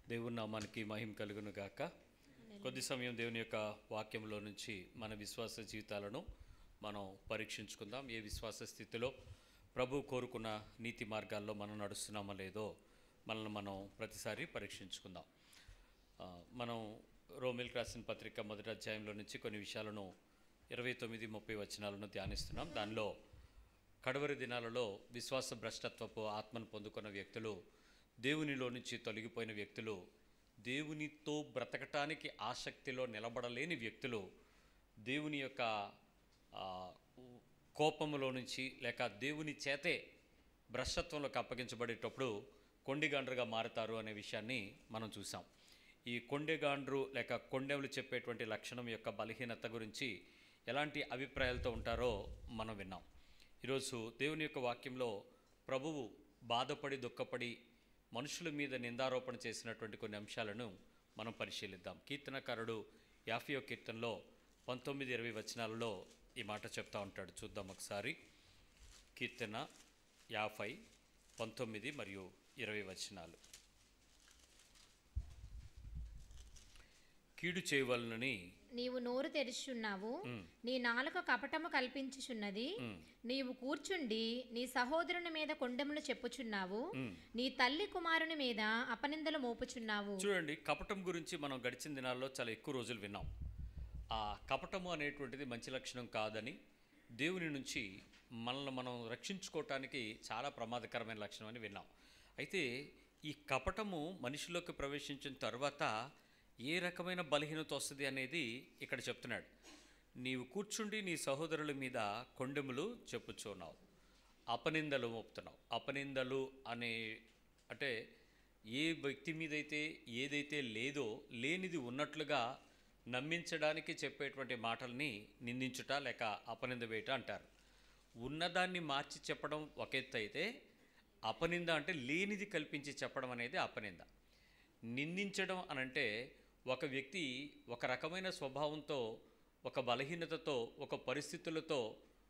దేవుని నామానికి మహిమ కలుగును గాక కొద్ది సమయం దేవుని యొక్క వాక్యంలో నుంచి మన విశ్వాస జీవితాలను మనం పరీక్షించుకుందాం ఏ విశ్వాస స్థితిలో ప్రభు కోరుకున్న నీతి మార్గాల్లో మనం నడుస్తున్నామో లేదో మనల్ని మనం ప్రతిసారి పరీక్షించుకుందాం ఆ, మనం రోమిల్కి రాసిన పత్రిక మొదటి అధ్యాయంలో నుంచి కొన్ని విషయాలను ఇరవై తొమ్మిది ముప్పై వచనాలను ధ్యానిస్తున్నాం దానిలో కడవరి దినాలలో విశ్వాస భ్రష్టత్వపు ఆత్మను పొందుకున్న వ్యక్తులు దేవునిలో నుంచి తొలగిపోయిన వ్యక్తులు దేవునితో బ్రతకటానికి ఆసక్తిలో నిలబడలేని వ్యక్తులు దేవుని యొక్క ఆ, కోపములో నుంచి లేక దేవుని చేతే భ్రష్టత్వంలోకి అప్పగించబడేటప్పుడు కొండిగాండ్రుగా మారుతారు అనే విషయాన్ని మనం చూసాం ఈ కొండెగాండ్రు లేక కొండెములు చెప్పేటువంటి లక్షణం యొక్క బలహీనత గురించి ఎలాంటి అభిప్రాయాలతో ఉంటారో మనం విన్నాం ఈరోజు దేవుని యొక్క వాక్యంలో ప్రభువు బాధపడి దుఃఖపడి మనుషుల మీద నిందారోపణ చేసినటువంటి కొన్ని అంశాలను మనం పరిశీలిద్దాం కీర్తనకారుడు యాఫియో కీర్తనలో పంతొమ్మిది ఇరవై వచనాలలో ఈ మాట చెప్తా ఉంటాడు చూద్దాం ఒకసారి కీర్తన యాభై పంతొమ్మిది మరియు ఇరవై వచనాలు కీడు చేయవలనని నీవు నోరు తెరుచున్నావు నీ నాలుక కపటము కల్పించుచున్నది నీవు కూర్చుండి నీ సహోదరుని మీద కొండెములు చెప్పుచున్నావు నీ తల్లి కుమారుని మీద అపనిందలు మోపుచున్నావు చూడండి కపటం గురించి మనం గడిచిన దినాల్లో చాలా ఎక్కువ రోజులు విన్నాం ఆ కపటము అనేటువంటిది మంచి లక్షణం కాదని దేవుని నుంచి మనల్ని మనం రక్షించుకోవటానికి చాలా ప్రమాదకరమైన లక్షణం అని విన్నాం అయితే ఈ కపటము మనిషిలోకి ప్రవేశించిన తర్వాత ఏ రకమైన బలహీనత వస్తుంది అనేది ఇక్కడ చెప్తున్నాడు నీవు కూర్చుండి నీ సహోదరుల మీద కొండెములు చెప్పుచున్నావు అపనిందలు మోపుతున్నావు అపనిందలు అనే అంటే ఏ వ్యక్తి మీదైతే ఏదైతే లేదో లేనిది ఉన్నట్లుగా నమ్మించడానికి చెప్పేటువంటి మాటల్ని నిందించుట లేక అపనింద వేయట అంటారు ఉన్నదాన్ని మార్చి చెప్పడం ఒక ఎత్తు అయితే అపనింద అంటే లేనిది కల్పించి చెప్పడం అనేది అపనింద నిందించడం అనంటే ఒక వ్యక్తి ఒక రకమైన స్వభావంతో ఒక బలహీనతతో ఒక పరిస్థితులతో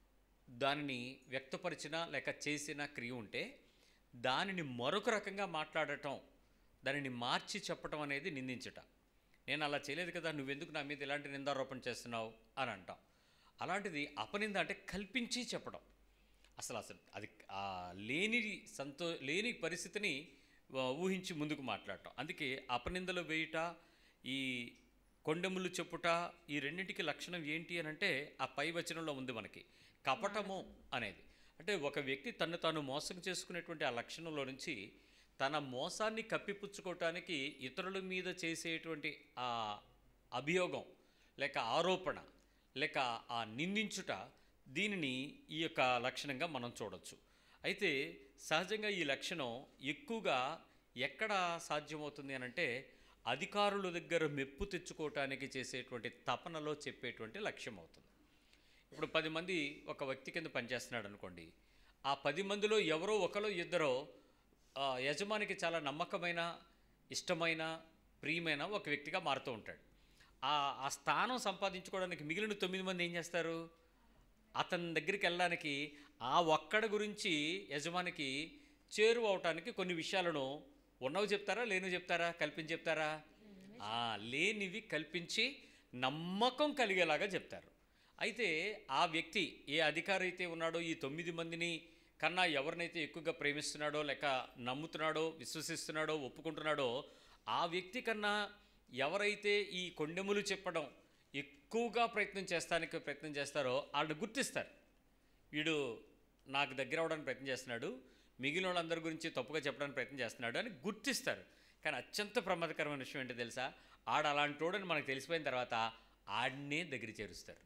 దానిని వ్యక్తపరిచిన లేక చేసిన క్రియ ఉంటే దానిని మరొక రకంగా మాట్లాడటం దానిని మార్చి చెప్పటం అనేది నిందించట నేను అలా చేయలేదు కదా నువ్వెందుకు నా మీద ఇలాంటి నిందారోపణ చేస్తున్నావు అని అంటాం అలాంటిది అపనింద అంటే కల్పించి చెప్పడం అసలు అసలు అది ఆ లేని సంతో లేని పరిస్థితిని ఆ, ఊహించి ముందుకు మాట్లాడటం అందుకే అపనిందలు వేయుట ఈ కొండెములు చెప్పుట ఈ రెండింటికి లక్షణం ఏంటి అని అంటే ఆ పై వచనంలో ఉంది మనకి కపటము అనేది అంటే ఒక వ్యక్తి తను తాను మోసం చేసుకునేటువంటి ఆ లక్షణంలో నుంచి తన మోసాన్ని కప్పిపుచ్చుకోవటానికి ఇతరుల మీద చేసేటువంటి ఆ అభియోగం లేక ఆరోపణ లేక ఆ నిందించుట దీనిని ఈ యొక్క లక్షణంగా మనం చూడొచ్చు అయితే సహజంగా ఈ లక్షణం ఎక్కువగా ఎక్కడ సాధ్యమవుతుంది అని అంటే అధికారుల దగ్గర మెప్పు తెచ్చుకోవటానికి చేసేటువంటి తపనలో చెప్పేటువంటి లక్ష్యం అవుతుంది ఇప్పుడు పది మంది ఒక వ్యక్తి కింద పనిచేస్తున్నాడు అనుకోండి ఆ పది మందిలో ఎవరో ఒకరో ఇద్దరో ఆ, యజమానికి చాలా నమ్మకమైన ఇష్టమైన ప్రియమైన ఒక వ్యక్తిగా మారుతూ ఉంటాడు ఆ ఆ స్థానం సంపాదించుకోవడానికి మిగిలిన తొమ్మిది మంది ఏం చేస్తారు అతని దగ్గరికి వెళ్ళడానికి ఆ ఒక్కడ గురించి యజమానికి చేరువ అవటానికి కొన్ని విషయాలను ఉన్నవి చెప్తారా లేనివి చెప్తారా కల్పించి చెప్తారా ఆ, లేనివి కల్పించి నమ్మకం కలిగేలాగా చెప్తారు అయితే ఆ వ్యక్తి ఏ అధికారి అయితే ఉన్నాడో ఈ తొమ్మిది మందిని కన్నా ఎవరినైతే ఎక్కువగా ప్రేమిస్తున్నాడో లేక నమ్ముతున్నాడో విశ్వసిస్తున్నాడో ఒప్పుకుంటున్నాడో ఆ వ్యక్తి కన్నా ఎవరైతే ఈ కొండెములు చెప్పడం ఎక్కువగా ప్రయత్నం చేస్తానికి ప్రయత్నం చేస్తారో వాళ్ళు గుర్తిస్తారు వీడు నాకు దగ్గర అవడానికి ప్రయత్నం చేస్తున్నాడు మిగిలిన వాళ్ళందరి గురించి తప్పుగా చెప్పడానికి ప్రయత్నం చేస్తున్నాడు అని గుర్తిస్తారు కానీ అత్యంత ప్రమాదకరమైన విషయం ఏంటో తెలుసా ఆడ అలాంటి వాడని మనకు తెలిసిపోయిన తర్వాత ఆడినే దగ్గర చేరుస్తారు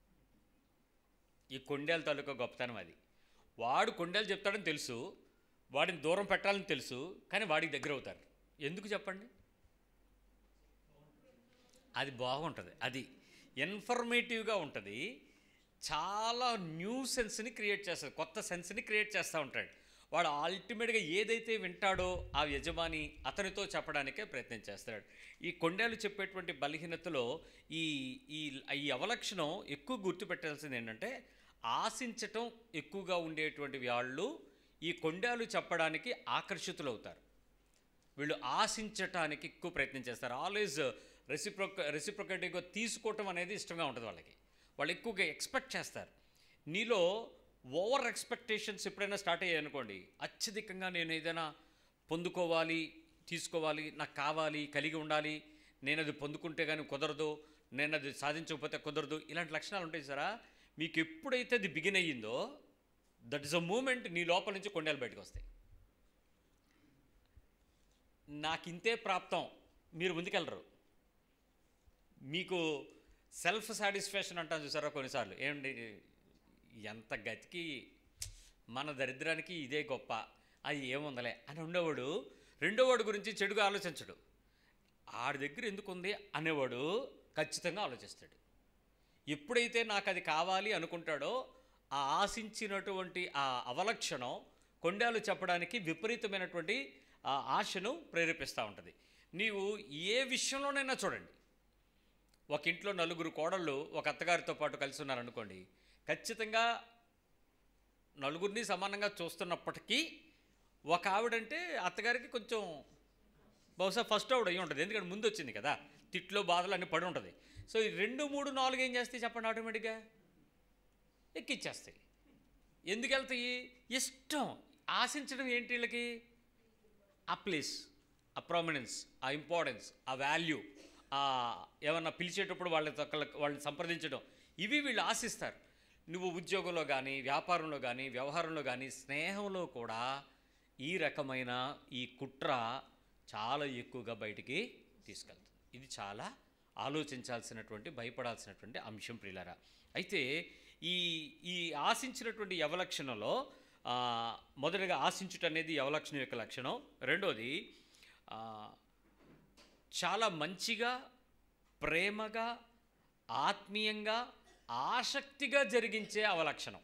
ఈ కొండేల తాలూకా గొప్పతనం అది వాడు కొండేలు చెప్తాడని తెలుసు వాడిని దూరం పెట్టాలని తెలుసు కానీ వాడికి దగ్గర అవుతారు ఎందుకు చెప్పండి అది బాగుంటుంది అది ఇన్ఫర్మేటివ్గా ఉంటుంది చాలా న్యూ సెన్స్ని క్రియేట్ చేస్తుంది కొత్త సెన్స్ని క్రియేట్ చేస్తూ ఉంటాడు వాడు అల్టిమేట్గా ఏదైతే వింటాడో ఆ యజమాని అతనితో చెప్పడానికే ప్రయత్నం చేస్తాడు ఈ కొండలు చెప్పేటువంటి బలహీనతలో ఈ ఈ ఈ అవలక్షణం ఎక్కువ గుర్తుపెట్టాల్సింది ఏంటంటే ఆశించటం ఎక్కువగా ఉండేటువంటి వాళ్ళు ఈ కొండాలు చెప్పడానికి ఆకర్షితులవుతారు వీళ్ళు ఆశించటానికి ఎక్కువ ప్రయత్నం చేస్తారు ఆల్వేస్ రెసిప్రొక రెసిప్రొకేటివ్గా తీసుకోవటం అనేది ఇష్టంగా ఉంటుంది వాళ్ళకి వాళ్ళు ఎక్కువగా ఎక్స్పెక్ట్ చేస్తారు నీలో ఓవర్ ఎక్స్పెక్టేషన్స్ ఎప్పుడైనా స్టార్ట్ అయ్యాయి అనుకోండి అత్యధికంగా నేను ఏదైనా పొందుకోవాలి తీసుకోవాలి నాకు కావాలి కలిగి ఉండాలి నేను అది పొందుకుంటే కానీ కుదరదు నేను అది సాధించకపోతే కుదరదు ఇలాంటి లక్షణాలు ఉంటాయి సరా మీకు ఎప్పుడైతే అది బిగిన్ అయ్యిందో దట్ ఇస్ అ మూమెంట్ నీ లోపల నుంచి కొండలు బయటకు వస్తాయి నాకు ఇంతే ప్రాప్తం మీరు ముందుకెళ్ళరు మీకు సెల్ఫ్ సాటిస్ఫాక్షన్ అంటాను చూసారా కొన్నిసార్లు ఏమండి ఎంత గతికి మన దరిద్రానికి ఇదే గొప్ప అది ఏముందలే అని ఉండేవాడు రెండోవాడు గురించి చెడుగా ఆలోచించడు ఆడి దగ్గర ఎందుకు ఉంది అనేవాడు ఖచ్చితంగా ఆలోచిస్తాడు ఎప్పుడైతే నాకు అది కావాలి అనుకుంటాడో ఆ ఆశించినటువంటి ఆ అవలక్షణం కొండాలు చెప్పడానికి విపరీతమైనటువంటి ఆ ఆశను ప్రేరేపిస్తూ ఉంటుంది నీవు ఏ విషయంలోనైనా చూడండి ఒక ఇంట్లో నలుగురు కోడళ్ళు ఒక అత్తగారితో పాటు కలిసి ఉన్నారనుకోండి ఖచ్చితంగా నలుగురిని సమానంగా చూస్తున్నప్పటికీ ఒక ఆవిడంటే అత్తగారికి కొంచెం బహుశా ఫస్ట్ ఆవిడ అయ్యి ఉంటుంది ఎందుకంటే ముందు వచ్చింది కదా తిట్లో బాధలు అన్నీ పడి ఉంటుంది సో ఈ రెండు మూడు నాలుగు ఏం చేస్తాయి చెప్పండి ఆటోమేటిక్గా ఎక్కిచ్చేస్తాయి ఎందుకు వెళ్తాయి ఇష్టం ఆశించడం ఏంటి వీళ్ళకి ఆ ప్లేస్ ఆ ప్రామినెన్స్ ఆ ఇంపార్టెన్స్ ఆ వాల్యూ ఆ ఏమన్నా పిలిచేటప్పుడు వాళ్ళతో ఒకళ్ళ- వాళ్ళని సంప్రదించడం ఇవి వీళ్ళు ఆశిస్తారు నువ్వు ఉద్యోగంలో కానీ వ్యాపారంలో కానీ వ్యవహారంలో కానీ స్నేహంలో కూడా ఈ రకమైన ఈ కుట్ర చాలా ఎక్కువగా బయటికి తీసుకెళ్తుంది ఇది చాలా ఆలోచించాల్సినటువంటి భయపడాల్సినటువంటి అంశం ప్రియులరా అయితే ఈ ఈ ఆశించినటువంటి యవలక్షణంలో ఆ, మొదటగా ఆశించుట అనేది యవలక్షణం యొక్క లక్షణం రెండోది ఆ, చాలా మంచిగా ప్రేమగా ఆత్మీయంగా ఆసక్తిగా జరిగించే అవలక్షణం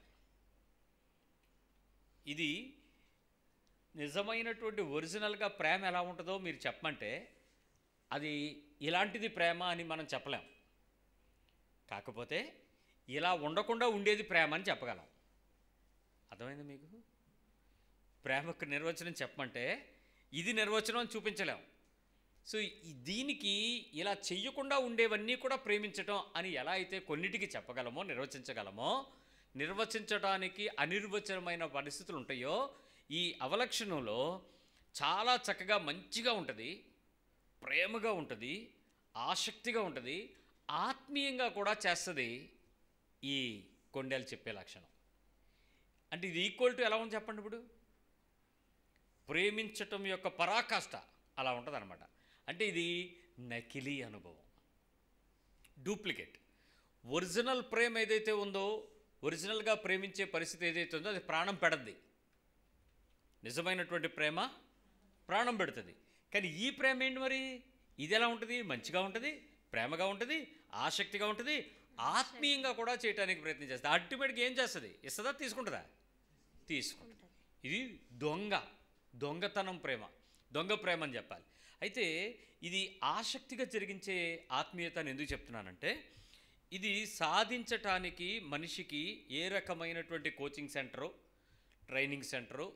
ఇది నిజమైనటువంటి ఒరిజినల్గా ప్రేమ ఎలా ఉంటుందో మీరు చెప్పమంటే అది ఇలాంటిది ప్రేమ అని మనం చెప్పలేం కాకపోతే ఇలా ఉండకుండా ఉండేది ప్రేమ అని చెప్పగలం అర్థమైంది మీకు ప్రేమకు నిర్వచనం చెప్పమంటే ఇది నిర్వచనం అని చూపించలేం సో ఈ- దీనికి ఇలా చెయ్యకుండా ఉండేవన్నీ కూడా ప్రేమించటం అని ఎలా అయితే కొన్నిటికి చెప్పగలమో నిర్వచించగలమో నిర్వచించడానికి అనిర్వచనమైన పరిస్థితులు ఉంటాయో ఈ అవలక్షణంలో చాలా చక్కగా మంచిగా ఉంటుంది ప్రేమగా ఉంటుంది ఆసక్తిగా ఉంటుంది ఆత్మీయంగా కూడా చేస్తుంది ఈ కొండలు చెప్పే లక్షణం అంటే ఇది ఈక్వల్ టు ఎలా ఉంది చెప్పండి ఇప్పుడు ప్రేమించటం యొక్క పరాకాష్ట అలా ఉంటుంది అనమాట అంటే ఇది నకిలీ అనుభవం డూప్లికేట్ ఒరిజినల్ ప్రేమ ఏదైతే ఉందో ఒరిజినల్గా ప్రేమించే పరిస్థితి ఏదైతే ఉందో అది ప్రాణం పెడద్ది నిజమైనటువంటి ప్రేమ ప్రాణం పెడుతుంది కానీ ఈ ప్రేమ ఏంటి మరి ఇది ఎలా ఉంటుంది మంచిగా ఉంటుంది ప్రేమగా ఉంటుంది ఆసక్తిగా ఉంటుంది ఆత్మీయంగా కూడా చేయడానికి ప్రయత్నం చేస్తుంది అల్టిమేట్గా ఏం చేస్తుంది ఇస్తుందా తీసుకుంటుందా తీసుకుంటుంది ఇది దొంగ దొంగతనం ప్రేమ దొంగ ప్రేమ అని చెప్పాలి అయితే ఇది ఆసక్తిగా జరిగించే ఆత్మీయత అని ఎందుకు చెప్తున్నానంటే ఇది సాధించటానికి మనిషికి ఏ రకమైనటువంటి coaching centre training centre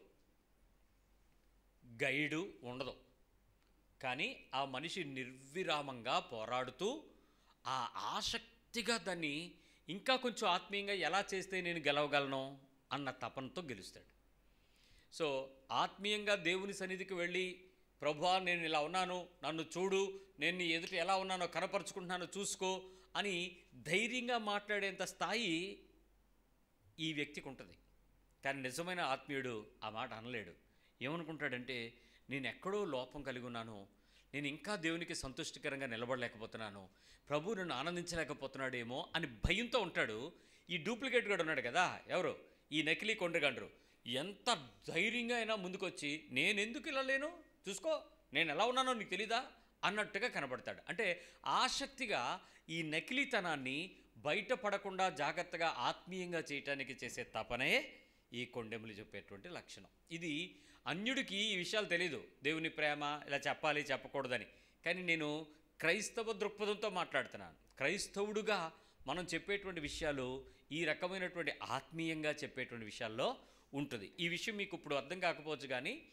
guide ఉండదు కానీ ఆ మనిషి నిర్విరామంగా పోరాడుతూ ఆ ఆసక్తిగా దాన్ని ఇంకా కొంచెం ఆత్మీయంగా ఎలా చేస్తే నేను గెలవగలను అన్న తపనతో గెలుస్తాడు సో ఆత్మీయంగా దేవుని సన్నిధికి వెళ్ళి ప్రభువా నేను ఇలా ఉన్నాను నన్ను చూడు నేను నీ ఎదుట ఎలా ఉన్నానో కనపరుచుకుంటున్నానో చూసుకో అని ధైర్యంగా మాట్లాడేంత స్థాయి ఈ వ్యక్తికి ఉంటుంది కానీ నిజమైన ఆత్మీయుడు ఆ మాట అనలేడు ఏమనుకుంటాడంటే నేను ఎక్కడో లోపం కలిగి ఉన్నాను నేను ఇంకా దేవునికి సంతుష్టికరంగా నిలబడలేకపోతున్నాను ప్రభు నన్ను ఆనందించలేకపోతున్నాడేమో అని భయంతో ఉంటాడు ఈ డూప్లికేట్ కూడా ఉన్నాడు కదా ఎవరు ఈ నకిలీ కొండగండ్రు ఎంత ధైర్యంగా అయినా ముందుకొచ్చి నేను ఎందుకు ఇలా లేను చూసుకో నేను ఎలా ఉన్నానో నీకు తెలీదా అన్నట్టుగా కనబడతాడు అంటే ఆసక్తిగా ఈ నకిలీతనాన్ని బయటపడకుండా జాగ్రత్తగా ఆత్మీయంగా చేయటానికి చేసే తపనే ఈ కొండెములు చెప్పేటువంటి లక్షణం ఇది అన్యుడికి ఈ విషయాలు తెలీదు దేవుని ప్రేమ ఇలా చెప్పాలి చెప్పకూడదని కానీ నేను క్రైస్తవ దృక్పథంతో మాట్లాడుతున్నాను క్రైస్తవుడుగా మనం చెప్పేటువంటి విషయాలు ఈ రకమైనటువంటి ఆత్మీయంగా చెప్పేటువంటి విషయాల్లో ఉంటుంది ఈ విషయం మీకు ఇప్పుడు అర్థం కాకపోవచ్చు కానీ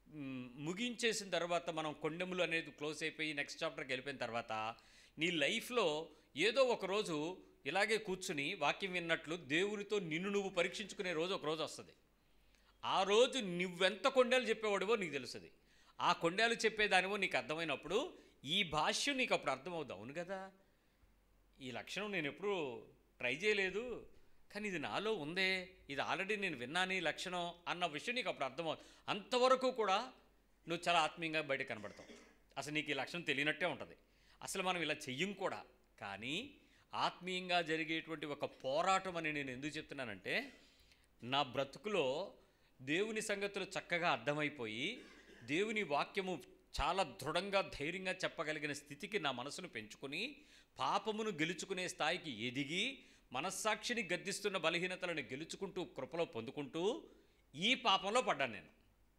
మ్, ముగించేసిన తర్వాత మనం కొండెములు అనేది క్లోజ్ అయిపోయి నెక్స్ట్ చాప్టర్కి వెళ్ళిపోయిన తర్వాత నీ లైఫ్లో ఏదో ఒక రోజు ఇలాగే కూర్చుని వాక్యం విన్నట్లు దేవునితో నిన్ను నువ్వు పరీక్షించుకునే రోజు ఒక రోజు వస్తుంది ఆ రోజు నువ్వెంత కొండలు చెప్పేవాడివో నీకు తెలుస్తుంది ఆ కొండలు చెప్పేదానివో నీకు అర్థమైనప్పుడు ఈ భాష్యం నీకు అప్పుడు అర్థమవుద్ది అవును కదా ఈ లక్షణం నేను ఎప్పుడూ ట్రై చేయలేదు కానీ ఇది నాలో ఉందే ఇది ఆల్రెడీ నేను విన్నాను ఈ లక్షణం అన్న విషయం నీకు అప్పుడు అర్థమవుతుంది అంతవరకు కూడా నువ్వు చాలా ఆత్మీయంగా బయట కనబడతావు అసలు నీకు ఈ లక్షణం తెలియనట్టే ఉంటుంది అసలు మనం ఇలా చెయ్యం కూడా కానీ ఆత్మీయంగా జరిగేటువంటి ఒక పోరాటం అని నేను ఎందుకు చెప్తున్నానంటే నా బ్రతుకులో దేవుని సంగతులు చక్కగా అర్థమైపోయి దేవుని వాక్యము చాలా దృఢంగా ధైర్యంగా చెప్పగలిగిన స్థితికి నా మనసును పెంచుకుని పాపమును గెలుచుకునే స్థాయికి ఎదిగి మనస్సాక్షిని గద్దిస్తున్న బలహీనతలను గెలుచుకుంటూ కృపలో పొందుకుంటూ ఈ పాపంలో పడ్డాను నేను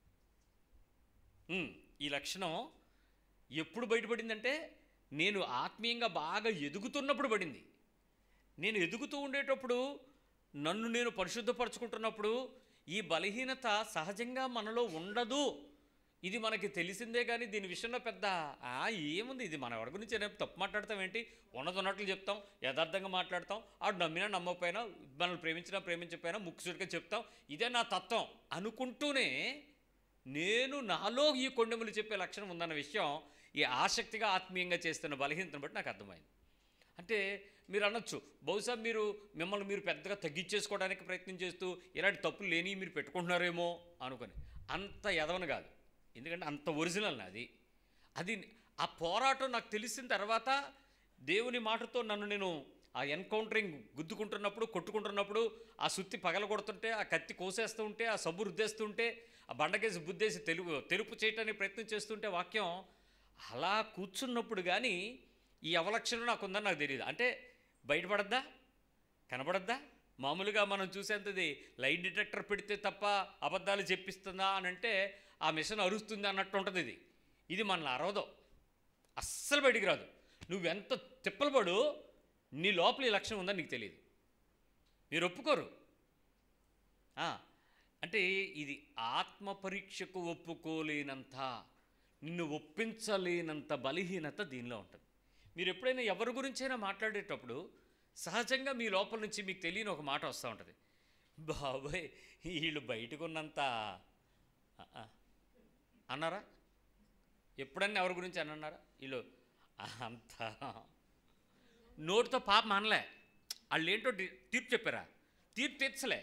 ఉమ్, ఈ లక్షణం ఎప్పుడు బయటపడిందంటే నేను ఆత్మీయంగా బాగా ఎదుగుతున్నప్పుడు పడింది నేను ఎదుగుతూ ఉండేటప్పుడు నన్ను నేను పరిశుద్ధపరచుకుంటున్నప్పుడు ఈ బలహీనత సహజంగా మనలో ఉండదు ఇది మనకి తెలిసిందే కానీ దీని విషయంలో పెద్ద "ఆ, ఏముంది ఇది మన ఎవరి గురించి ఏదైనా తప్పు మాట్లాడతాం ఏంటి ఉన్నది ఉన్నట్లు చెప్తాం యథార్థంగా మాట్లాడతాం ఆడు నమ్మినా నమ్మకపోయినా మనల్ని ప్రేమించినా ప్రేమించకపోయినా ముక్కుసుడిగా చెప్తాం ఇదే నా తత్వం అనుకుంటూనే నేను నాలో ఈ కొండెములు చెప్పే లక్షణం ఉందన్న విషయం ఈ ఆసక్తిగా ఆత్మీయంగా చేస్తున్న బలహీనతను బట్టి నాకు అర్థమైంది అంటే మీరు అనొచ్చు బహుశా మీరు మిమ్మల్ని మీరు పెద్దగా తగ్గించేసుకోవడానికి ప్రయత్నం చేస్తూ ఇలాంటి తప్పులు లేని మీరు పెట్టుకుంటున్నారేమో అనుకొని అంత ఎదవను కాదు ఎందుకంటే అంత ఒరిజినల్ నాది అది ఆ పోరాటం నాకు తెలిసిన తర్వాత దేవుని మాటతో నన్ను నేను ఆ ఎన్కౌంటరింగ్ గుద్దుకుంటున్నప్పుడు కొట్టుకుంటున్నప్పుడు ఆ సుత్తి పగలగొడుతుంటే ఆ కత్తి కోసేస్తూ ఉంటే ఆ సబ్బు రుద్దేస్తుంటే ఆ బండకేసి బుద్దేసి తెలుపు తెలుపు చేయడానికి ప్రయత్నం చేస్తుంటే వాక్యం అలా కూర్చున్నప్పుడు కానీ ఈ అవలక్షణం నాకు ఉందని నాకు తెలియదు అంటే బయటపడద్దా కనబడద్దా మామూలుగా మనం చూసేంతది లైట్ డిటెక్టర్ పెడితే తప్ప అబద్ధాలు చెప్పిస్తుందా అని అంటే ఆ మిషన్ అరుస్తుంది అన్నట్టు ఉంటుంది ఇది ఇది మనల్ని అరవదు అస్సలు బయటికి రాదు నువ్వెంత తిప్పలు పడు నీ లోపల ఈ లక్షణం ఉందని నీకు తెలియదు మీరు ఒప్పుకోరు ఆ, అంటే ఇది ఆత్మ పరీక్షకు ఒప్పుకోలేనంత నిన్ను ఒప్పించలేనంత బలహీనత దీనిలో ఉంటుంది మీరు ఎప్పుడైనా ఎవరి గురించైనా మాట్లాడేటప్పుడు సహజంగా మీ లోపల నుంచి మీకు తెలియని ఒక మాట వస్తూ ఉంటుంది బాబాయ్ వీళ్ళు బయటకు ఉన్నంత ఆ, ఆ. అన్నారా ఎప్పుడన్నా ఎవరి గురించి అని అన్నారా వీళ్ళు అంత నోటితో పాపం అనలే వాళ్ళు ఏంటో డి- తీర్పు చెప్పారా తీర్పు తీర్చలే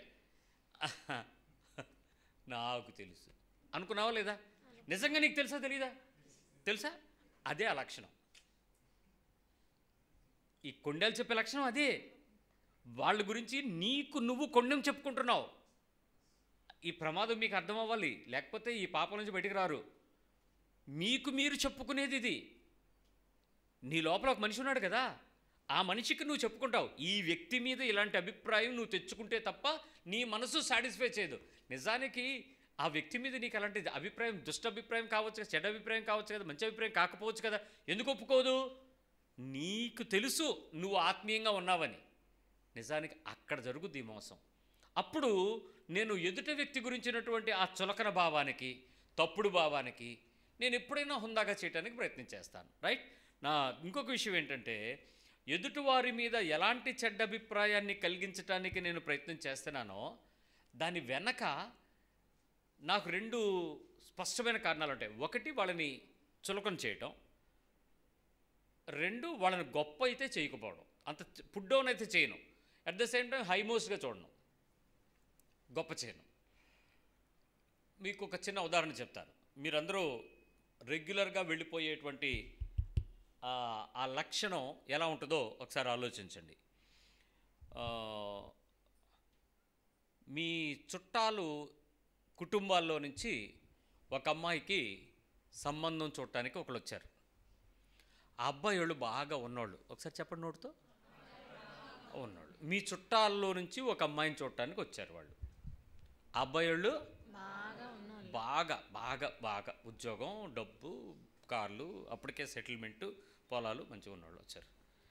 నాకు తెలుసు అనుకున్నావా లేదా నిజంగా నీకు తెలుసా తెలీదా తెలుసా అదే ఆ లక్షణం ఈ కొండలు చెప్పే లక్షణం అదే వాళ్ళ గురించి నీకు నువ్వు కొండెం చెప్పుకుంటున్నావు ఈ ప్రమాదం మీకు అర్థం అవ్వాలి లేకపోతే ఈ పాపం నుంచి బయటికి రారు మీకు మీరు చెప్పుకునేది ఇది నీ లోపల ఒక మనిషి ఉన్నాడు కదా ఆ మనిషికి నువ్వు చెప్పుకుంటావు ఈ వ్యక్తి మీద ఇలాంటి అభిప్రాయం నువ్వు తెచ్చుకుంటే తప్ప నీ మనసు సాటిస్ఫై చేయదు నిజానికి ఆ వ్యక్తి మీద నీకు అలాంటి అభిప్రాయం దుష్ట అభిప్రాయం కావచ్చు కదా చెడ్డ అభిప్రాయం కావచ్చు కదా మంచి అభిప్రాయం కాకపోవచ్చు కదా ఎందుకు ఒప్పుకోదు నీకు తెలుసు నువ్వు ఆత్మీయంగా ఉన్నావని నిజానికి అక్కడ జరుగుద్ది ఈ మోసం అప్పుడు నేను ఎదుట వ్యక్తి గురించినటువంటి ఆ చులకన భావానికి తప్పుడు భావానికి నేను ఎప్పుడైనా హుందాగా చేయడానికి ప్రయత్నం చేస్తాను రైట్ నా ఇంకొక విషయం ఏంటంటే ఎదుటివారి మీద ఎలాంటి చెడ్డ అభిప్రాయాన్ని కలిగించడానికి నేను ప్రయత్నం చేస్తున్నానో దాని వెనక నాకు రెండు స్పష్టమైన కారణాలు ఉంటాయి ఒకటి వాళ్ళని చులకన చేయటం రెండు వాళ్ళని గొప్ప అయితే చేయకపోవడం అంత పుట్ డౌన్ అయితే చేయను అట్ ద సేమ్ టైం హైమోస్ట్గా చూడను గొప్ప చేయను మీకు ఒక చిన్న ఉదాహరణ చెప్తాను మీరందరూ రెగ్యులర్గా వెళ్ళిపోయేటువంటి ఆ- ఆ లక్షణం ఎలా ఉంటుందో ఒకసారి ఆలోచించండి ఆ, మీ చుట్టాలు కుటుంబాల్లో నుంచి ఒక అమ్మాయికి సంబంధం చూడటానికి ఒకళ్ళు వచ్చారు ఆ అబ్బాయి వాళ్ళు బాగా ఉన్నోళ్ళు ఒకసారి చెప్పండి నోటితో ఉన్నోళ్ళు మీ చుట్టాల్లో నుంచి ఒక అమ్మాయిని చూడటానికి వచ్చారు వాళ్ళు ఆ అబ్బాయి వాళ్ళు బాగా ఉన్నోళ్ళు బాగా బాగా బాగా ఉద్యోగం డబ్బు కార్లు అప్పటికే సెటిల్మెంట్ పొలాలు మంచిగా ఉన్నవాళ్ళు వచ్చారు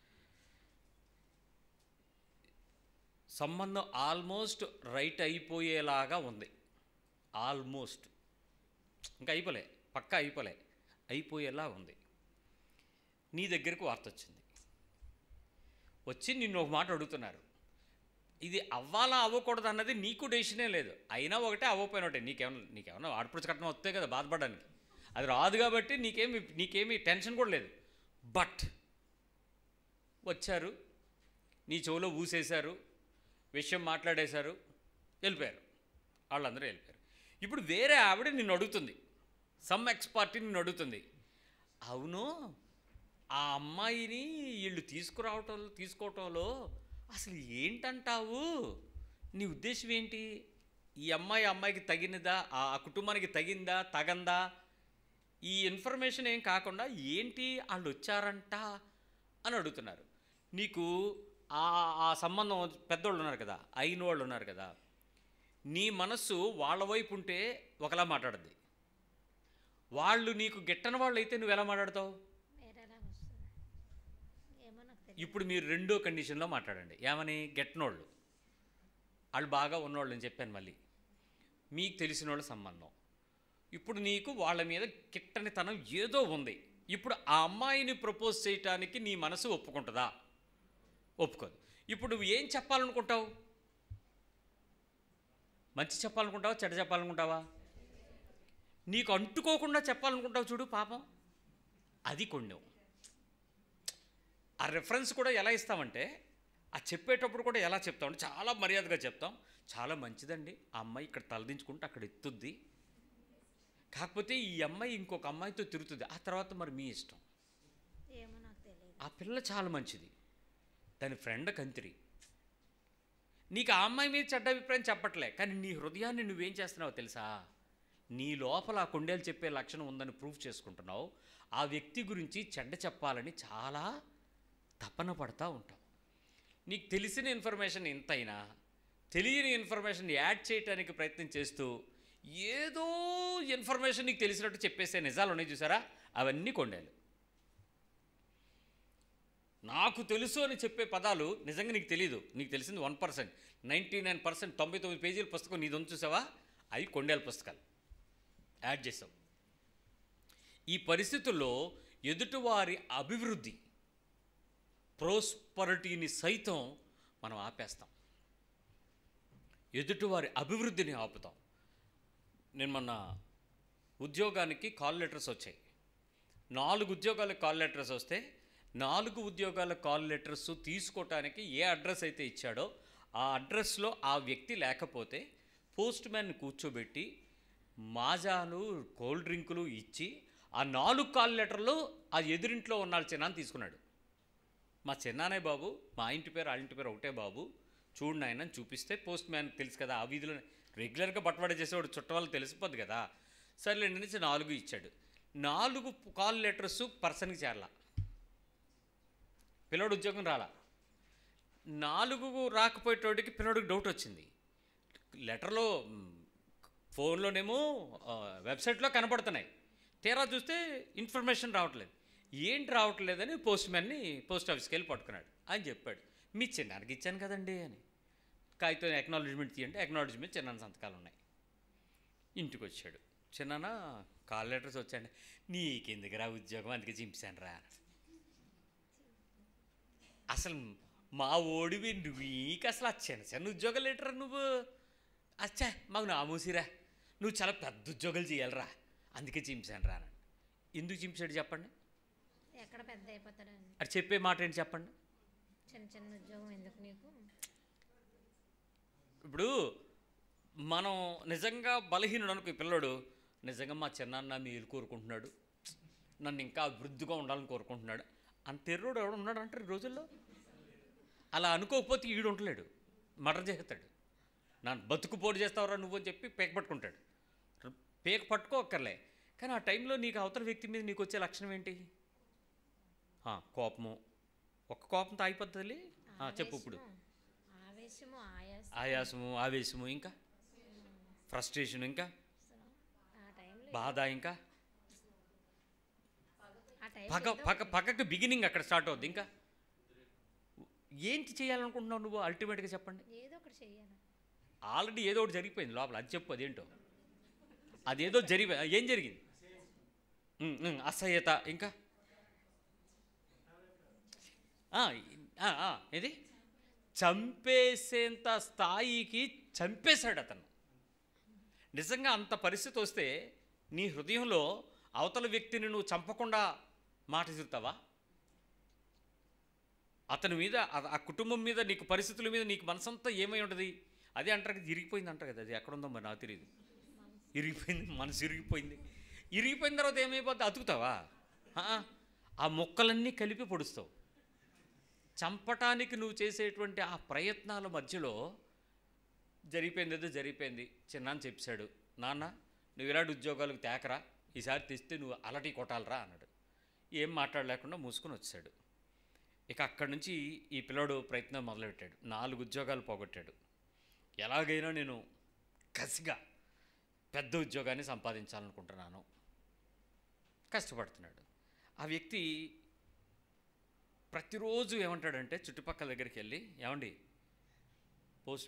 సంబంధం ఆల్మోస్ట్ రైట్ అయిపోయేలాగా ఉంది ఆల్మోస్ట్ ఇంకా అయిపోలే పక్కా అయిపోలే అయిపోయేలా ఉంది నీ దగ్గరకు వార్త వచ్చింది వచ్చి నిన్ను ఒక మాట అడుగుతున్నారు ఇది అవ్వాలా అవ్వకూడదు అన్నది నీకు డెసిషనే లేదు అయినా ఒకటే అవ్వకపోయిన ఒకటే నీకేమన్నా నీకేమన్నా ఆడపడుచు కట్నం వస్తే కదా బాధపడడానికి అది రాదు కాబట్టి నీకేమి నీకేమి టెన్షన్ కూడా లేదు బట్ వచ్చారు నీ చెవులో ఊసేశారు విషయం మాట్లాడేశారు వెళ్ళిపోయారు వాళ్ళందరూ వెళ్ళిపోయారు ఇప్పుడు వేరే ఆవిడ నిన్ను అడుగుతుంది సమ్ ఎక్స్పర్ట్ నిన్ను అడుగుతుంది అవును ఆ అమ్మాయిని వీళ్ళు తీసుకురావటం తీసుకోవటంలో అసలు ఏంటంటావు నీ ఉద్దేశం ఏంటి ఈ అమ్మాయి ఆ అమ్మాయికి తగినదా ఆ కుటుంబానికి తగిందా తగందా ఈ ఇన్ఫర్మేషన్ ఏం కాకుండా ఏంటి వాళ్ళు వచ్చారంట అని అడుగుతున్నారు నీకు ఆ ఆ సంబంధం పెద్దోళ్ళు ఉన్నారు కదా అయిన వాళ్ళు ఉన్నారు కదా నీ మనస్సు వాళ్ళ వైపు ఉంటే ఒకలా మాట్లాడుద్ది వాళ్ళు నీకు గిట్టని వాళ్ళు అయితే నువ్వు ఎలా మాట్లాడతావు వేరేలాగా వస్తుంది ఏమో నాకు తెలియదు ఇప్పుడు మీరు రెండో కండిషన్లో మాట్లాడండి ఏమని గెట్టనోళ్ళు వాళ్ళు బాగా ఉన్నోళ్ళు అని చెప్పాను మళ్ళీ మీకు తెలిసిన వాళ్ళ సంబంధం ఇప్పుడు నీకు వాళ్ళ మీద కిట్టనితనం ఏదో ఉంది ఇప్పుడు ఆ అమ్మాయిని ప్రపోజ్ చేయటానికి నీ మనసు ఒప్పుకుంటుందా ఒప్పుకోదు ఇప్పుడు నువ్వు ఏం చెప్పాలనుకుంటావు మంచి చెప్పాలనుకుంటావా చెడ్డ చెప్పాలనుకుంటావా నీకు అంటుకోకుండా చెప్పాలనుకుంటావు చూడు పాపం అది కొండం ఆ రెఫరెన్స్ కూడా ఎలా ఇస్తామంటే ఆ చెప్పేటప్పుడు కూడా ఎలా చెప్తామంటే చాలా మర్యాదగా చెప్తాం చాలా మంచిదండి ఆ అమ్మాయి ఇక్కడ తలదించుకుంటే అక్కడ ఎత్తుద్ది కాకపోతే ఈ అమ్మాయి ఇంకొక అమ్మాయితో తిరుగుతుంది ఆ తర్వాత మరి మీ ఇష్టం ఏమో నాకు తెలియదు ఆ పిల్ల చాలా మంచిది దాని ఫ్రెండ్ కంతిరి నీకు ఆ అమ్మాయి మీద చెడ్డ అభిప్రాయం చెప్పట్లే కానీ నీ హృదయాన్ని నువ్వేం చేస్తున్నావో తెలుసా నీ లోపల ఆ కొండేలు చెప్పే లక్షణం ఉందని ప్రూఫ్ చేసుకుంటున్నావు ఆ వ్యక్తి గురించి చెడ్డ చెప్పాలని చాలా తపన పడతా ఉంటావు నీకు తెలిసిన ఇన్ఫర్మేషన్ ఎంతైనా తెలియని ఇన్ఫర్మేషన్ యాడ్ చేయడానికి ప్రయత్నం చేస్తూ ఏదో ఇన్ఫర్మేషన్ నీకు తెలిసినట్టు చెప్పేసే నిజాలు ఉన్నాయి చూసారా అవన్నీ కొండేలు నాకు తెలుసు అని చెప్పే పదాలు నిజంగా నీకు తెలియదు నీకు తెలిసింది one percent ninety nine percent తొంభై తొమ్మిది పేజీల పుస్తకం నీది ఉంది చూసావా అవి కొండేల పుస్తకాలు యాడ్ చేసావు ఈ పరిస్థితుల్లో ఎదుటివారి అభివృద్ధి ప్రోస్పరిటీని సైతం మనం ఆపేస్తాం ఎదుటివారి అభివృద్ధిని ఆపుతాం నేను మొన్న ఉద్యోగానికి కాల్ లెటర్స్ వచ్చాయి నాలుగు ఉద్యోగాలకు కాల్ లెటర్స్ వస్తే నాలుగు ఉద్యోగాల కాల్ లెటర్స్ తీసుకోవటానికి ఏ అడ్రస్ అయితే ఇచ్చాడో ఆ అడ్రస్లో ఆ వ్యక్తి లేకపోతే పోస్ట్ మ్యాన్ కూర్చోబెట్టి మాజాలు కోల్డ్ డ్రింకులు ఇచ్చి ఆ నాలుగు కాల్ లెటర్లు ఆ ఎదురింట్లో ఉన్న చిన్నాన్ని తీసుకున్నాడు మా చిన్నానే బాబు మా ఇంటి పేరు ఆ ఇంటి పేరు ఒకటే బాబు చూడు నాయన అని చూపిస్తే పోస్ట్ మ్యాన్ తెలుసు కదా ఆ వీధిలో రెగ్యులర్గా బట్టబడి చేసేవాడు చుట్టవాళ్ళు తెలిసిపోద్ది కదా సర్లే నుంచి నాలుగు ఇచ్చాడు నాలుగు కాల్ లెటర్స్ పర్సన్కి చేరాల పిల్లడు ఉద్యోగం రాలా నాలుగు రాకపోయేటోడికి పిల్లడికి డౌట్ వచ్చింది లెటర్లో మ్, ఫోన్లోనేమో ఆ, వెబ్సైట్లో కనపడుతున్నాయి తీరా చూస్తే ఇన్ఫర్మేషన్ రావట్లేదు ఏంటి రావట్లేదని పోస్ట్ మ్యాన్ని పోస్ట్ ఆఫీస్కి వెళ్ళి పట్టుకున్నాడు అని చెప్పాడు మీ చిన్నానికి ఇచ్చాను కదండి అని కాగితం అక్నాలజ్మెంట్ తీయండి అక్నాలజ్మెంట్ చిన్న సంతకాలు ఉన్నాయి ఇంటికి వచ్చాడు చిన్న కాల్ లెటర్స్ వచ్చాయండి నీకెందుకురా ఉద్యోగం అందుకే చింపాను రా అసలు మా ఓడివి నువ్వు నీకు అసలు ఆ చిన్న చిన్న ఉద్యోగాలు ఏంటరా నువ్వు అచ్చా మాకు నామూసిరా నువ్వు చాలా పెద్ద ఉద్యోగాలు చేయాలిరా అందుకే చింపాను రా అన్నాడు ఎందుకు చింపాడు చెప్పండి ఎక్కడ పెద్ద అయిపోతాడని అది చెప్పే మాట ఏంటి చెప్పండి చిన్న చిన్న ఉద్యోగం ఎందుకు నీకు ఇప్పుడు మనం నిజంగా బలహీనుడు అనుకో ఈ పిల్లడు నిజంగా మా చిన్నాన్న మీరు కోరుకుంటున్నాడు నన్ను ఇంకా అభివృద్ధిగా ఉండాలని కోరుకుంటున్నాడు అంత తెర్రోడు ఎవడు ఉన్నాడు అంటారు ఈ రోజుల్లో అలా అనుకోకపోతే ఈడు ఉండలేడు మర్డర్ చేస్తాడు నన్ను బతుకు పోటు చేస్తావురా నువ్వు అని చెప్పి పేక పట్టుకుంటాడు పేక పట్టుకోక్కర్లే కానీ ఆ టైంలో నీకు అవతల వ్యక్తి మీద నీకు వచ్చే లక్షణం ఏంటి ఆ, కోపము ఒక్క కోపంతో అయిపోతుంది చెప్పు ఇప్పుడు ఆవేశము, ఆవేశము ఆయాసం ఆయాసము ఆవేశము ఇంకా ఫ్రస్ట్రేషన్ ఇంకా ఆ టైంలో బాధ ఇంకా ఆ టైం పగ పగ పగకు బిగినింగ్ అక్కడ స్టార్ట్ అవుద్ది ఇంకా ఏంటి చేయాలనుకుంటున్నావు నువ్వు అల్టిమేట్గా చెప్పండి ఏదో ఒకటి చెయ్యాలి ఆల్రెడీ ఏదో ఒకటి జరిగిపోయింది లోపల అది చెప్పు అదేంటో అదేదో జరిగి ఏం జరిగింది ఉమ్, ఉమ్, అసహ్యత ఇంకా ఆ, ఆ, ఆ, ఏది చంపేసేంత స్థాయికి చంపేశాడు అతను నిజంగా అంత పరిస్థితి వస్తే నీ హృదయంలో అవతల వ్యక్తిని నువ్వు చంపకుండా మాట తిరుగుతావా అతని మీద ఆ- ఆ కుటుంబం మీద నీకు పరిస్థితుల మీద నీకు మనసంతా ఏమై ఉంటుంది అదే అంటారు కదా ఇరిగిపోయింది అంటారు కదా అది ఎక్కడుందో మరి నాకు తెలియదు ఇరిగిపోయింది మనసు ఇరిగిపోయింది ఇరిగిపోయిన తర్వాత ఏమైపోద్ది అతుకుతావా ఆ, ఆ మొక్కలన్నీ కలిపి పొడుస్తావు చంపటానికి నువ్వు చేసేటువంటి ఆ ప్రయత్నాల మధ్యలో జరిగిపోయింది ఏదో జరిగిపోయింది చిన్నాన్న చెప్పాడు నాన్న నువ్వు ఇలాంటి ఉద్యోగాలకు తేకరా ఈసారి తెస్తే నువ్వు అలటి కొట్టాలరా అన్నాడు ఏం మాట్లాడలేకుండా మూసుకొని వచ్చాడు ఇక అక్కడి నుంచి ఈ పిల్లోడు ప్రయత్నం మొదలుపెట్టాడు నాలుగు ఉద్యోగాలు పోగొట్టాడు ఎలాగైనా నేను కసిగా పెద్ద ఉద్యోగాన్ని సంపాదించాలనుకుంటున్నాను కష్టపడుతున్నాడు ఆ వ్యక్తి ప్రతిరోజు ఏమంటాడంటే చుట్టుపక్కల దగ్గరికి వెళ్ళి ఏమండి పోస్ట్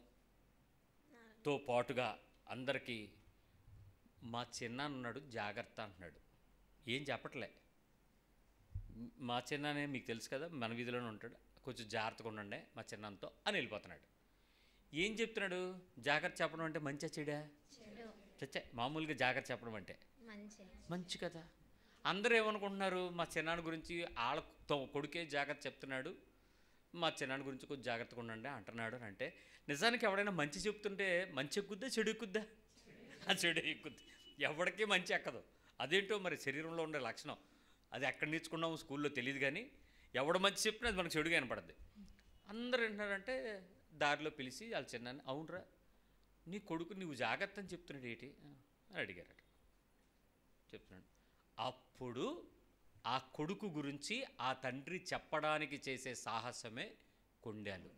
తో పాటుగా అందరికీ మా చిన్నాన్న ఉన్నాడు జాగ్రత్త అంటున్నాడు ఏం చెప్పట్లే మ్, మా చిన్నానే మీకు తెలుసు కదా మన వీధిలోనే ఉంటాడు కొంచెం జాగ్రత్తగా ఉండండి మా చిన్నంతో అని వెళ్ళిపోతున్నాడు ఏం చెప్తున్నాడు జాగ్రత్త చెప్పడం అంటే మంచిగా చెడా చెడు చచ్చే మామూలుగా జాగ్రత్త చెప్పడం అంటే మంచి మంచి కదా అందరూ ఏమనుకుంటున్నారు మా చిన్నాన్న గురించి వాళ్ళ తో- కొడుకే జాగ్రత్త చెప్తున్నాడు మా చిన్నాన్న గురించి కొంచెం జాగ్రత్తగా ఉండండి అంటున్నాడు అని అంటే నిజానికి ఎవడైనా మంచి చెప్తుంటే మంచి ఎక్కుద్దా చెడు ఎక్కుద్దా ఆ చెడు ఎక్కుద్ది ఎవడికి మంచి ఎక్కదు అదేంటో మరి శరీరంలో ఉండే లక్షణం అది ఎక్కడ నేర్చుకున్నాము స్కూల్లో తెలియదు కానీ ఎవడు మంచి చెప్పినా అది మనకు చెడుగా కనపడద్ది అందరూ ఏంటంటే దారిలో పిలిచి వాళ్ళ చిన్నాన్ని అవునరా నీ కొడుకు నువ్వు జాగ్రత్త అని చెప్తున్నాడు ఏంటి అని అడిగారట చెప్తున్నాడు అప్పుడు ఆ కొడుకు గురించి ఆ తండ్రి చెప్పడానికి చేసే సాహసమే కొండాలు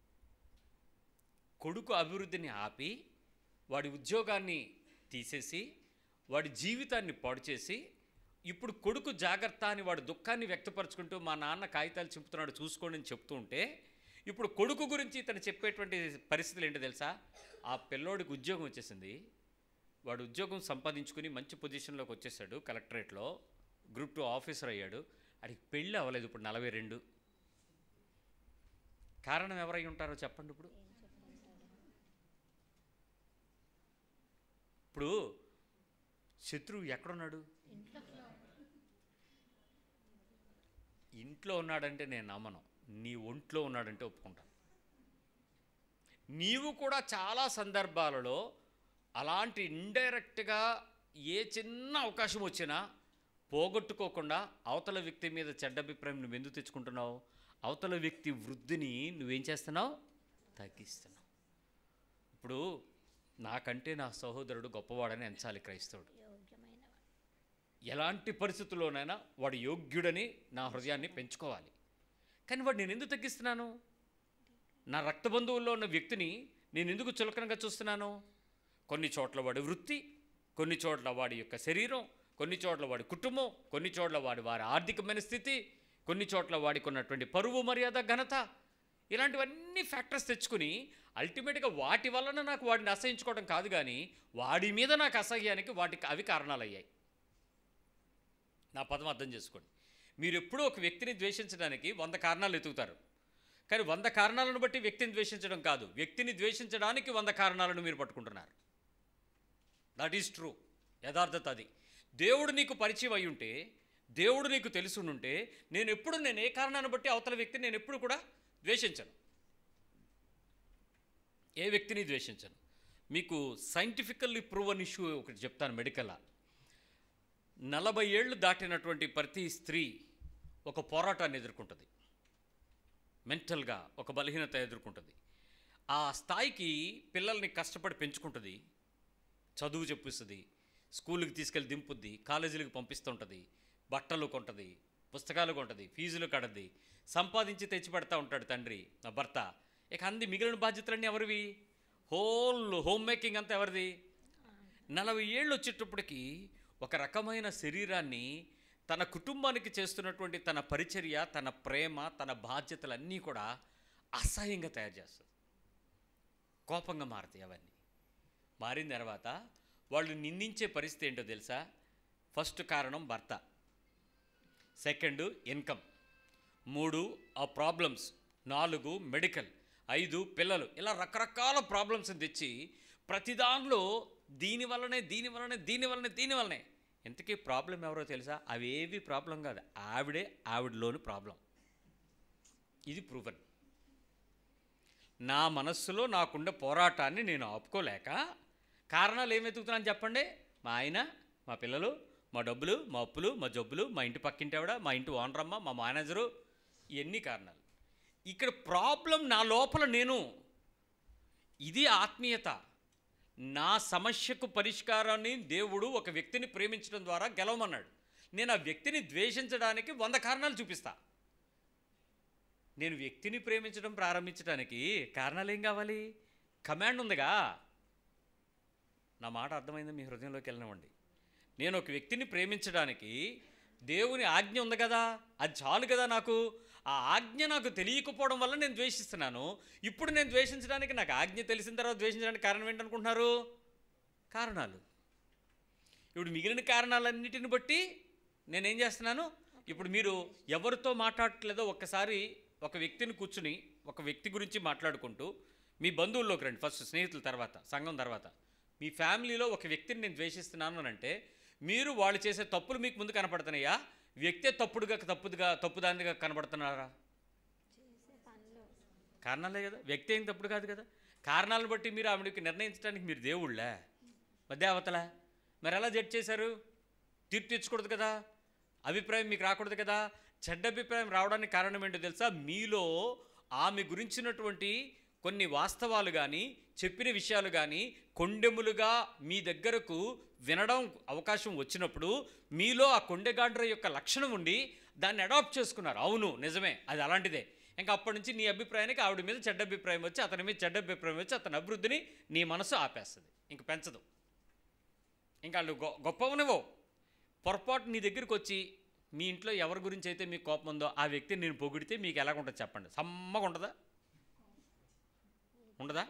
కొడుకు అభివృద్ధిని ఆపి వాడి ఉద్యోగాన్ని తీసేసి వాడి జీవితాన్ని పాడు చేసి ఇప్పుడు కొడుకు జాగ్రత్త అని వాడు దుఃఖాన్ని వ్యక్తపరుచుకుంటూ మా నాన్న కాగితాలు చింపుతున్నాడు చూసుకోండి అని చెప్తూ ఉంటే ఇప్పుడు కొడుకు గురించి ఇతను చెప్పేటువంటి పరిస్థితులు ఏంటో తెలుసా ఆ పిల్లోడికి ఉద్యోగం వచ్చేసింది వాడు ఉద్యోగం సంపాదించుకుని మంచి పొజిషన్లోకి వచ్చేసాడు కలెక్టరేట్లో గ్రూప్ టూ ఆఫీసర్ అయ్యాడు అడిగి పెళ్ళి అవ్వలేదు ఇప్పుడు నలభై రెండు కారణం ఎవరై ఉంటారో చెప్పండి ఇప్పుడు ఇప్పుడు శత్రువు ఎక్కడున్నాడు ఇంట్లో ఇంట్లో ఉన్నాడంటే నేను నమ్మను నీ ఒంట్లో ఉన్నాడంటే ఒప్పుకుంటాను నీవు కూడా చాలా సందర్భాలలో అలాంటి ఇండైరెక్ట్గా ఏ చిన్న అవకాశం వచ్చినా పోగొట్టుకోకుండా అవతల వ్యక్తి మీద చెడ్డ అభిప్రాయం నువ్వు ఎందుకు తెచ్చుకుంటున్నావు అవతల వ్యక్తి వృద్ధిని నువ్వేం చేస్తున్నావు తగ్గిస్తున్నావు ఇప్పుడు నాకంటే నా సహోదరుడు గొప్పవాడని ఎంచాలి క్రైస్తవుడు యోగ్యమైన ఎలాంటి పరిస్థితుల్లోనైనా వాడు యోగ్యుడని నా హృదయాన్ని పెంచుకోవాలి కానీ వాడు నేను ఎందుకు తగ్గిస్తున్నాను నా రక్త బంధువుల్లో ఉన్న వ్యక్తిని నేను ఎందుకు చులకనగా చూస్తున్నాను కొన్ని చోట్ల వాడి వృత్తి కొన్ని చోట్ల వాడి యొక్క శరీరం కొన్ని చోట్ల వాడి కుటుంబం కొన్ని చోట్ల వాడి వారి ఆర్థికమైన స్థితి కొన్ని చోట్ల వాడికి ఉన్నటువంటి పరువు మర్యాద ఘనత ఇలాంటివన్నీ ఫ్యాక్టర్స్ తెచ్చుకుని అల్టిమేట్గా వాటి వలన నాకు వాడిని అసహించుకోవడం కాదు కానీ వాడి మీద నాకు అసహ్యానికి వాటికి అవి కారణాలు అయ్యాయి నా పదం అర్థం చేసుకోండి మీరు ఎప్పుడూ ఒక వ్యక్తిని ద్వేషించడానికి వంద కారణాలు ఎతుకుతారు కానీ వంద కారణాలను బట్టి వ్యక్తిని ద్వేషించడం కాదు వ్యక్తిని ద్వేషించడానికి వంద కారణాలను మీరు పట్టుకుంటున్నారు దట్ ఈస్ ట్రూ యథార్థత అది దేవుడు నీకు పరిచయం అయి ఉంటే దేవుడు నీకు తెలుసుంటే నేను ఎప్పుడు నేను ఏ కారణాన్ని బట్టి అవతల వ్యక్తిని నేను ఎప్పుడు కూడా ద్వేషించను ఏ వ్యక్తిని ద్వేషించను మీకు సైంటిఫికల్లీ ప్రూవన్ ఇష్యూ ఒకటి చెప్తాను మెడికల్లా నలభై ఏళ్ళు దాటినటువంటి ప్రతి స్త్రీ ఒక పోరాటాన్ని ఎదుర్కొంటుంది మెంటల్గా ఒక బలహీనత ఎదుర్కొంటుంది ఆ స్థాయికి పిల్లల్ని కష్టపడి పెంచుకుంటుంది చదువు చెప్పిస్తుంది స్కూల్కి తీసుకెళ్ళి దింపుద్ది కాలేజీలకు పంపిస్తుంటుంది బట్టలు కొంటది పుస్తకాలు కొంటది ఫీజులు కడద్ది సంపాదించి తెచ్చి పెడతా ఉంటాడు తండ్రి నా భర్త ఇక అంది మిగిలిన బాధ్యతలన్నీ ఎవరివి హోల్ హోమ్ మేకింగ్ అంతా ఎవరిది నలభై ఏళ్ళు వచ్చేటప్పటికి ఒక రకమైన శరీరాన్ని తన కుటుంబానికి చేస్తున్నటువంటి తన పరిచర్య తన ప్రేమ తన బాధ్యతలన్నీ కూడా అసహ్యంగా తయారు చేస్తుంది కోపంగా మారుతాయి అవన్నీ మారిన తర్వాత వాళ్ళు నిందించే పరిస్థితి ఏంటో తెలుసా ఫస్ట్ కారణం భర్త సెకండ్ ఇన్కమ్ మూడు ఆ ప్రాబ్లమ్స్ నాలుగు మెడికల్ ఐదు పిల్లలు ఇలా రకరకాల ప్రాబ్లమ్స్ తెచ్చి ప్రతి దానిలో దీని వల్లనే దీని వల్లనే దీని వల్లనే దీని వల్లనే ఇంతకీ ప్రాబ్లం ఎవరో తెలుసా అవేవి ప్రాబ్లం కాదు ఆవిడే ఆవిడలోని ప్రాబ్లం ఇది ప్రూవన్ నా మనస్సులో నాకుండే పోరాటాన్ని నేను ఆపుకోలేక కారణాలు ఏం వెతుకుతున్నాను చెప్పండి మా ఆయన మా పిల్లలు మా డబ్బులు మా అప్పులు మా జబ్బులు మా ఇంటి పక్కింటి ఆవిడ మా ఇంటి ఓనరమ్మ మా మేనేజరు ఇవన్నీ కారణాలు ఇక్కడ ప్రాబ్లం నా లోపల నేను ఇది ఆత్మీయత నా సమస్యకు పరిష్కారాన్ని దేవుడు ఒక వ్యక్తిని ప్రేమించడం ద్వారా గెలవమన్నాడు నేను ఆ వ్యక్తిని ద్వేషించడానికి వంద కారణాలు చూపిస్తా నేను వ్యక్తిని ప్రేమించడం ప్రారంభించడానికి కారణాలు ఏం కావాలి కమాండ్ ఉందిగా నా మాట అర్థమైంది మీ హృదయంలోకి వెళ్ళనివ్వండి నేను ఒక వ్యక్తిని ప్రేమించడానికి దేవుని ఆజ్ఞ ఉంది కదా అది చాలు కదా నాకు ఆ ఆజ్ఞ నాకు తెలియకపోవడం వల్ల నేను ద్వేషిస్తున్నాను ఇప్పుడు నేను ద్వేషించడానికి నాకు ఆజ్ఞ తెలిసిన తర్వాత ద్వేషించడానికి కారణం ఏంటనుకుంటున్నారు కారణాలు ఇప్పుడు మిగిలిన కారణాలన్నిటిని బట్టి నేనేం చేస్తున్నాను ఇప్పుడు మీరు ఎవరితో మాట్లాడట్లేదో ఒక్కసారి ఒక వ్యక్తిని కూర్చుని ఒక వ్యక్తి గురించి మాట్లాడుకుంటూ మీ బంధువుల్లోకి రండి ఫస్ట్ స్నేహితుల తర్వాత సంఘం తర్వాత మీ ఫ్యామిలీలో ఒక వ్యక్తిని నేను ద్వేషిస్తున్నాను అని అంటే మీరు వాళ్ళు చేసే తప్పులు మీకు ముందు కనపడుతున్నాయా వ్యక్తే తప్పుడుగా తప్పుడుగా తప్పుదానిగా కనబడుతున్నారా కారణాలే కదా వ్యక్తి ఏం తప్పుడు కాదు కదా కారణాలను బట్టి మీరు ఆవిడకి నిర్ణయించడానికి మీరు దేవుళ్ళే మధ్యావతల మరి ఎలా జడ్జ్ చేశారు తీర్పు తెచ్చకూడదు కదా అభిప్రాయం మీకు రాకూడదు కదా చెడ్డ అభిప్రాయం రావడానికి కారణం ఏంటో తెలుసా మీలో ఆమె గురించినటువంటి కొన్ని వాస్తవాలు కానీ చెప్పిన విషయాలు కానీ కొండెములుగా మీ దగ్గరకు వినడం అవకాశం వచ్చినప్పుడు మీలో ఆ కొండెగాండ్ర యొక్క లక్షణం ఉండి దాన్ని అడాప్ట్ చేసుకున్నారు అవును నిజమే అది అలాంటిదే ఇంకా అప్పటి నుంచి నీ అభిప్రాయానికి ఆవిడ మీద చెడ్డ అభిప్రాయం వచ్చి అతని మీద చెడ్డ అభిప్రాయం వచ్చి అతని అభివృద్ధిని నీ మనసు ఆపేస్తుంది ఇంక పెంచదు ఇంకా వాళ్ళు గొ గొప్పవనివో పొరపాటు నీ దగ్గరికి వచ్చి మీ ఇంట్లో ఎవరి గురించి అయితే మీకు కోపం ఉందో ఆ వ్యక్తిని నేను పొగిడితే మీకు ఎలాగుంటుంది చెప్పండి సమ్మగా ఉంటుందా ఉండదా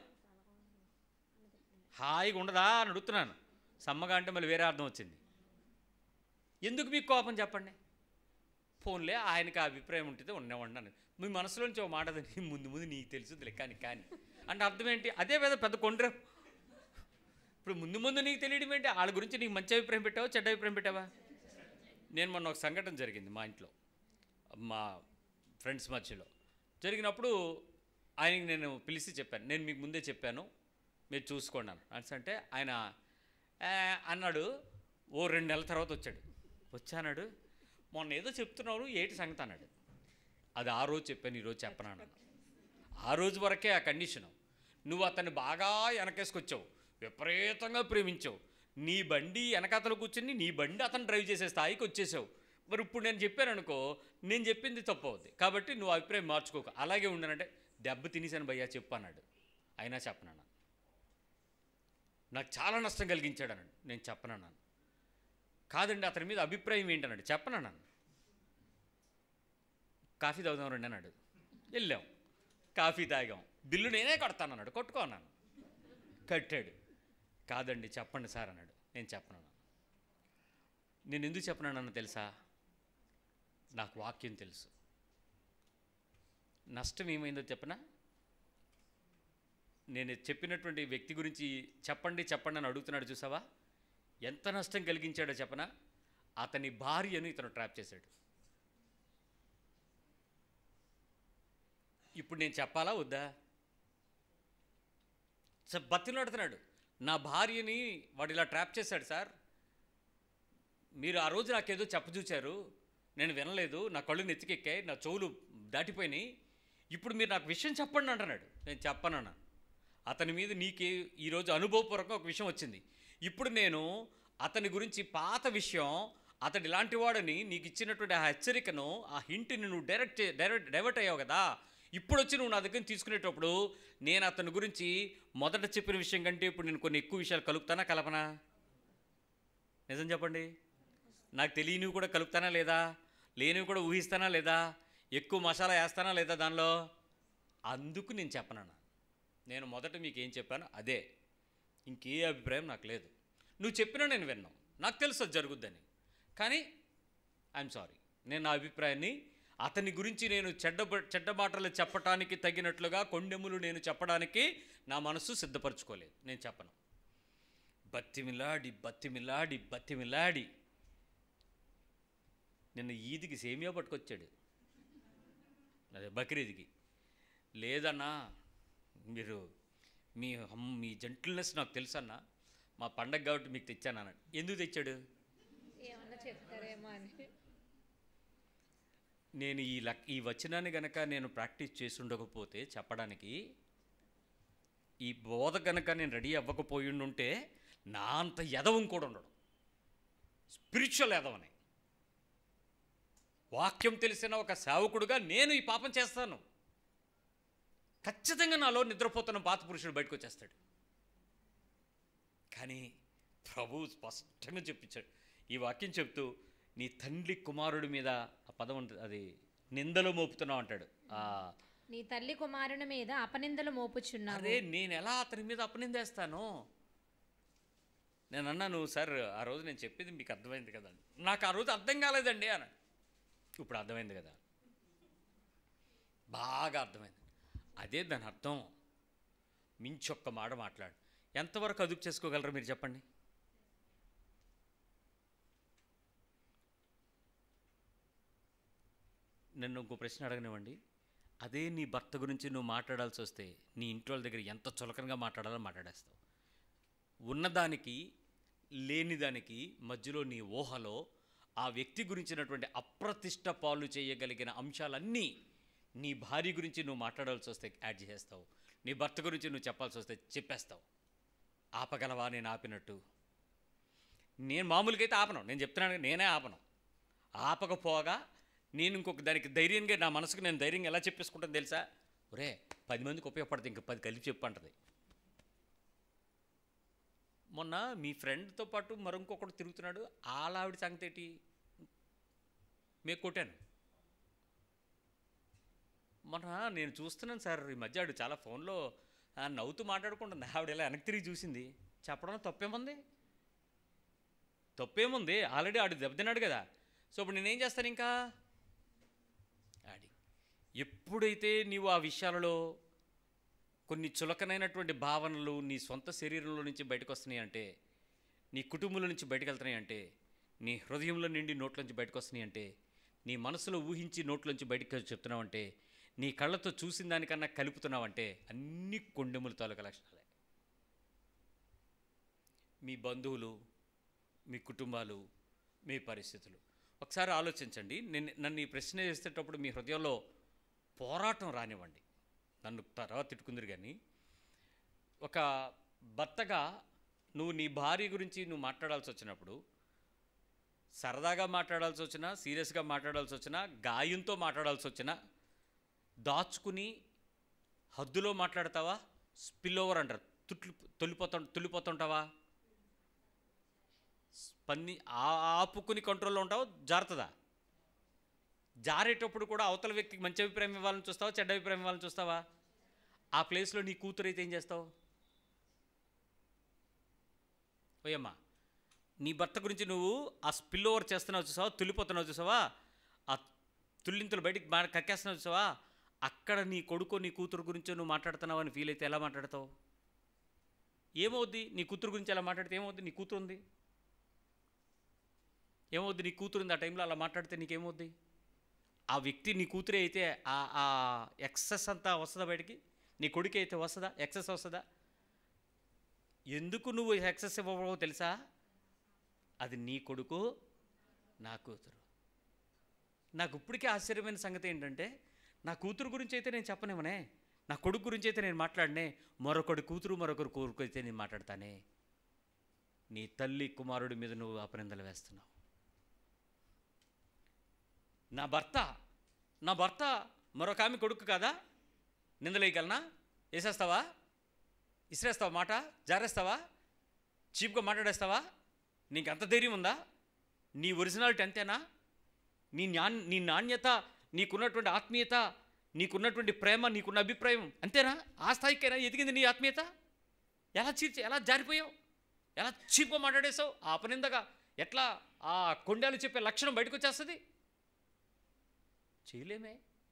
హాయిగా ఉండదా అని అడుగుతున్నాను సమ్మగా అంటే మళ్ళీ వేరే అర్థం వచ్చింది ఎందుకు మీకు కోపం చెప్పండి ఫోన్లే ఆయనకి ఆ అభిప్రాయం ఉంటుంది ఉండేవాడిని అని మీ మనసులోంచి ఒక మాట అది ముందు ముందు నీకు తెలుసుదిలే కానీ కానీ అంటే అర్థం ఏంటి అదే పెద్ద పెద్ద కొండ్ర ఇప్పుడు ముందు ముందు నీకు తెలియడం ఏంటి వాళ్ళ గురించి నీకు మంచి అభిప్రాయం పెట్టావా చెడ్డ అభిప్రాయం పెట్టావా నేను మొన్న ఒక సంఘటన జరిగింది మా ఇంట్లో మా ఫ్రెండ్స్ మధ్యలో జరిగినప్పుడు ఆయనకి నేను పిలిచి చెప్పాను నేను మీకు ముందే చెప్పాను మీరు చూసుకోండి అని అంటే ఆయన "ఆ" అన్నాడు ఓ రెండు నెలల తర్వాత వచ్చాడు వచ్చానాడు మొన్న ఏదో చెప్తున్నారు ఏటి సంగతి అన్నాడు అది ఆ రోజు చెప్పాను ఈరోజు చెప్పను అన్నాను ఆ రోజు వరకే ఆ కండిషను నువ్వు అతన్ని బాగా వెనకేసుకొచ్చావు విపరీతంగా ప్రేమించావు నీ బండి వెనకాతలు కూర్చుని నీ బండి అతను డ్రైవ్ చేసే స్థాయికి వచ్చేసావు మరి ఇప్పుడు నేను చెప్పాను అనుకో నేను చెప్పింది తప్పు అవుద్ది కాబట్టి నువ్వు అభిప్రాయం మార్చుకోకు అలాగే ఉండనంటే దెబ్బ తినేసాను భయ్యా చెప్పు అన్నాడు అయినా చెప్పనన్నా నాకు చాలా నష్టం కలిగించాడు అన్నాడు నేను చెప్పనన్నాను కాదండి అతని మీద అభిప్రాయం ఏంటన్నాడు చెప్పనన్నాను కాఫీ తాగుదాం రండి అన్నాడు వెళ్ళాం కాఫీ తాగాం బిల్లు నేనే కడతాను అన్నాడు కొట్టుకో అన్నాను కట్టాడు కాదండి చెప్పండి సార్ అన్నాడు నేను చెప్పను నేను ఎందుకు చెప్పనన్నాను తెలుసా నాకు వాక్యం తెలుసు నష్టం ఏమైందో చెప్పనా నేను చెప్పినటువంటి వ్యక్తి గురించి చెప్పండి చెప్పండి అని అడుగుతున్నాడు చూసావా ఎంత నష్టం కలిగించాడో చెప్పనా అతని భార్యను ఇతను ట్రాప్ చేశాడు ఇప్పుడు నేను చెప్పాలా వద్దా సార్ బతిలాడుతున్నాడు నా భార్యని వాడు ఇలా ట్రాప్ చేశాడు సార్ మీరు ఆ రోజు నాకేదో చెప్పచూచారు నేను వినలేదు నా కళ్ళు నెత్తికెక్కాయి నా చెవులు దాటిపోయినాయి ఇప్పుడు మీరు నాకు విషయం చెప్పండి అంటున్నాడు నేను చెప్పనన్నా అతని మీద నీకే ఈరోజు అనుభవపూర్వకంగా ఒక విషయం వచ్చింది ఇప్పుడు నేను అతని గురించి పాత విషయం అతడు ఇలాంటి వాడని నీకు ఇచ్చినటువంటి ఆ హెచ్చరికను ఆ హింట్ని నువ్వు డైరెక్ట్ చే- డైరెక్ట్ డైవర్ట్ అయ్యావు కదా ఇప్పుడు వచ్చి నువ్వు నా దగ్గర తీసుకునేటప్పుడు నేను అతని గురించి మొదట చెప్పిన విషయం కంటే ఇప్పుడు నేను కొన్ని ఎక్కువ విషయాలు కలుపుతానా కలపనా నిజం చెప్పండి నాకు తెలియనివి కూడా కలుపుతానా లేదా లేనివి కూడా ఊహిస్తానా లేదా ఎక్కువ మసాలా వేస్తానా లేదా దానిలో అందుకు నేను చెప్పనన్నా నేను మొదట మీకు ఏం చెప్పాను అదే ఇంకే అభిప్రాయం నాకు లేదు నువ్వు చెప్పినా నేను విన్నాను నాకు తెలుసు అది జరుగుద్దని కానీ ఐఎమ్ సారీ నేను నా అభిప్రాయాన్ని అతని గురించి నేను చెడ్డ చెడ్డ మాటలు చెప్పటానికి తగినట్లుగా కొండెములు నేను చెప్పడానికి నా మనసు సిద్ధపరచుకోలేదు నేను చెప్పను బత్తిమిలాడి బత్తిమిలాడి బత్తిమిలాడి నిన్న ఈదికి సేమియా పట్టుకొచ్చాడు అదే బక్రీద్కి లేదన్నా మీరు మీ హమ్- మీ జెంటిల్నెస్ నాకు తెలుసన్నా మా పండగ కాబట్టి మీకు తెచ్చాను అన్నాడు ఎందుకు తెచ్చాడు ఏమన్నా చెప్తారేమో అని నేను ఈ లక్ ఈ వచనాన్ని గనక నేను ప్రాక్టీస్ చేసి ఉండకపోతే చెప్పడానికి ఈ బోధ గనక నేను రెడీ అవ్వకపోయి ఉంటే నా అంత ఎదవం కూడా ఉండడు స్పిరిచువల్ ఎదవని వాక్యం తెలిసిన ఒక సేవకుడుగా నేను ఈ పాపం చేస్తాను ఖచ్చితంగా నాలో నిద్రపోతున్న పాత పురుషుడు బయటకు వచ్చేస్తాడు కానీ ప్రభు స్పష్టంగా చెప్పించాడు ఈ వాక్యం చెప్తూ నీ తండ్రి కుమారుడి మీద ఆ పదం ఉంటుంది అది నిందలు మోపుతున్నావు అంటాడు ఆ, నీ తల్లి కుమారుని మీద అపనిందలు మోపుచున్నావు అరే నేను ఎలా అతని మీద అపనిందేస్తాను నేను అన్నాను సార్ ఆ రోజు నేను చెప్పింది మీకు అర్థమైంది కదా నాకు ఆ రోజు అర్థం కాలేదండి అన్నాడు ఇప్పుడు అర్థమైంది కదా బాగా అర్థమైంది అదే దాని అర్థం మించొక్క మాట మాట్లాడు ఎంతవరకు అదుపు చేసుకోగలరు మీరు చెప్పండి నన్ను ఇంకో ప్రశ్న అడగనివ్వండి అదే నీ భర్త గురించి నువ్వు మాట్లాడాల్సి వస్తే నీ ఇంటి వాళ్ళ దగ్గర ఎంత చులకనగా మాట్లాడాలో మాట్లాడేస్తావు ఉన్నదానికి లేనిదానికి మధ్యలో నీ ఊహలో ఆ వ్యక్తి గురించినటువంటి అప్రతిష్ట పాలు చేయగలిగిన అంశాలన్నీ నీ భార్య గురించి నువ్వు మాట్లాడాల్సి వస్తే యాడ్ చేసేస్తావు నీ భర్త గురించి నువ్వు చెప్పాల్సి వస్తే చెప్పేస్తావు ఆపగలవా నేను ఆపినట్టు నేను మామూలుగా అయితే ఆపను నేను చెప్తున్నాను కదా, నేనే ఆపను ఆపకపోగా నేను ఇంకొక దానికి ధైర్యంగా నా మనసుకు నేను ధైర్యంగా ఎలా చెప్పేసుకుంటాను తెలుసా ఒరే పది మందికి ఉపయోగపడుతుంది ఇంక పది కలిపి చెప్పు అంటది మొన్న మీ ఫ్రెండ్తో పాటు మరొకడు తిరుగుతున్నాడు ఆలావిడ సంగతి ఏంటి మీకు కొట్టాను మొన్న నేను చూస్తున్నాను సార్ ఈ మధ్య ఆడు చాలా ఫోన్లో ఆ, నవ్వుతూ మాట్లాడుకుంటుంది ఆవిడ ఇలా వెనక్కి తిరిగి చూసింది చెప్పడం తప్పేముంది తప్పేముంది ఆల్రెడీ ఆడు దెబ్బతిన్నాడు కదా సో ఇప్పుడు నేనేం చేస్తాను ఇంకా ఆడి ఎప్పుడైతే నీవు ఆ విషయాలలో కొన్ని చులకనైనటువంటి భావనలు నీ సొంత శరీరంలో నుంచి బయటకు వస్తున్నాయి అంటే నీ కుటుంబంలో నుంచి బయటకు వెళ్తున్నాయి అంటే నీ హృదయంలో నిండి నోట్లోంచి బయటకు వస్తున్నాయి అంటే నీ మనసులో ఊహించి నోట్లోంచి బయటకు చెప్తున్నావంటే నీ కళ్ళతో చూసిన దానికన్నా కలుపుతున్నావంటే అన్ని కొండెముల తాలూకా లక్షణాలే మీ బంధువులు మీ కుటుంబాలు మీ పరిస్థితులు ఒకసారి ఆలోచించండి నేను నన్ను ఈ ప్రశ్న చేసేటప్పుడు మీ హృదయంలో పోరాటం రానివ్వండి నన్ను తర్వాత తిట్టుకుందరు కానీ ఒక భర్తగా నువ్వు నీ భార్య గురించి నువ్వు మాట్లాడాల్సి వచ్చినప్పుడు సరదాగా మాట్లాడాల్సి వచ్చినా సీరియస్గా మాట్లాడాల్సి వచ్చినా గాయంతో మాట్లాడాల్సి వచ్చినా దాచుకుని హద్దులో మాట్లాడతావా స్పిల్ ఓవర్ అంటారు తుట్లు తొలిపోతా తుల్లిపోతుంటావా పన్ని ఆ- ఆపుకుని కంట్రోల్లో ఉంటావు జారుతుందా జారేటప్పుడు కూడా అవతల వ్యక్తికి మంచి అభిప్రాయం ఇవ్వాలని చూస్తావా చెడ్డ అభిప్రాయం ఇవ్వాలని చూస్తావా ఆ ప్లేస్లో నీ కూతురు అయితే ఏం చేస్తావు ఓయమ్మా నీ భర్త గురించి నువ్వు ఆ స్పిల్ ఓవర్ చేస్తున్నావు చూసావా తుల్లిపోతున్నావు చూసావా ఆ తుల్లింతలు బయటికి బా కక్కేస్తున్నావు చూసావా అక్కడ నీ కొడుకో నీ కూతురు గురించో నువ్వు మాట్లాడుతున్నావు అని ఫీల్ అయితే ఎలా మాట్లాడతావు ఏమవుద్ది నీ కూతురు గురించి ఎలా మాట్లాడితే ఏమవుద్ది నీ కూతురు ఉంది ఏమవుద్ది నీ కూతురు ఉంది ఆ టైంలో అలా మాట్లాడితే నీకేమవుద్ది ఆ వ్యక్తి నీ కూతురే అయితే ఆ ఆ ఎక్సెస్ అంతా వస్తుందా బయటికి నీ కొడుకు అయితే వస్తుందా ఎక్సెస్ వస్తుందా ఎందుకు నువ్వు ఎక్సెస్ ఇవ్వవో తెలుసా అది నీ కొడుకు నా కూతురు నాకు ఇప్పటికే ఆశ్చర్యమైన సంగతి ఏంటంటే నా కూతురు గురించి అయితే నేను చెప్పనేమనే నా కొడుకు గురించి అయితే నేను మాట్లాడనే మరొకటి కూతురు మరొకరు కొడుకు అయితే నేను మాట్లాడతానే నీ తల్లి కుమారుడి మీద నువ్వు అపనిందలు వేస్తున్నావు నా భర్త నా భర్త మరొక ఆమె కొడుకు కాదా నిందలేయగలనా వేసేస్తావా ఇసిరేస్తావా మాట జారేస్తావా చీప్గా మాట్లాడేస్తావా నీకు అంత ధైర్యం ఉందా నీ ఒరిజినాలిటీ అంతేనా నీ న్యా నీ నాణ్యత నీకున్నటువంటి ఆత్మీయత నీకున్నటువంటి ప్రేమ నీకున్న అభిప్రాయం అంతేనా ఆ స్థాయికైనా ఎదిగింది నీ ఆత్మీయత ఎలా చీర్చి ఎలా జారిపోయావు ఎలా చీప్గా మాట్లాడేసావు ఆ అపనిందగా ఎట్లా ఆ కొండలు చెప్పే లక్షణం బయటకు వచ్చేస్తుంది చేయలేమే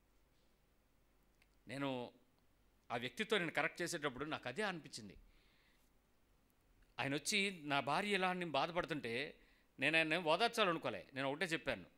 నేను ఆ వ్యక్తితో నేను కరెక్ట్ చేసేటప్పుడు నాకు అదే అనిపించింది ఆయన వచ్చి నా భార్య ఇలా అని నేను బాధపడుతుంటే నేను ఆయన ఓదార్చాలనుకోలే నేను ఒకటే చెప్పాను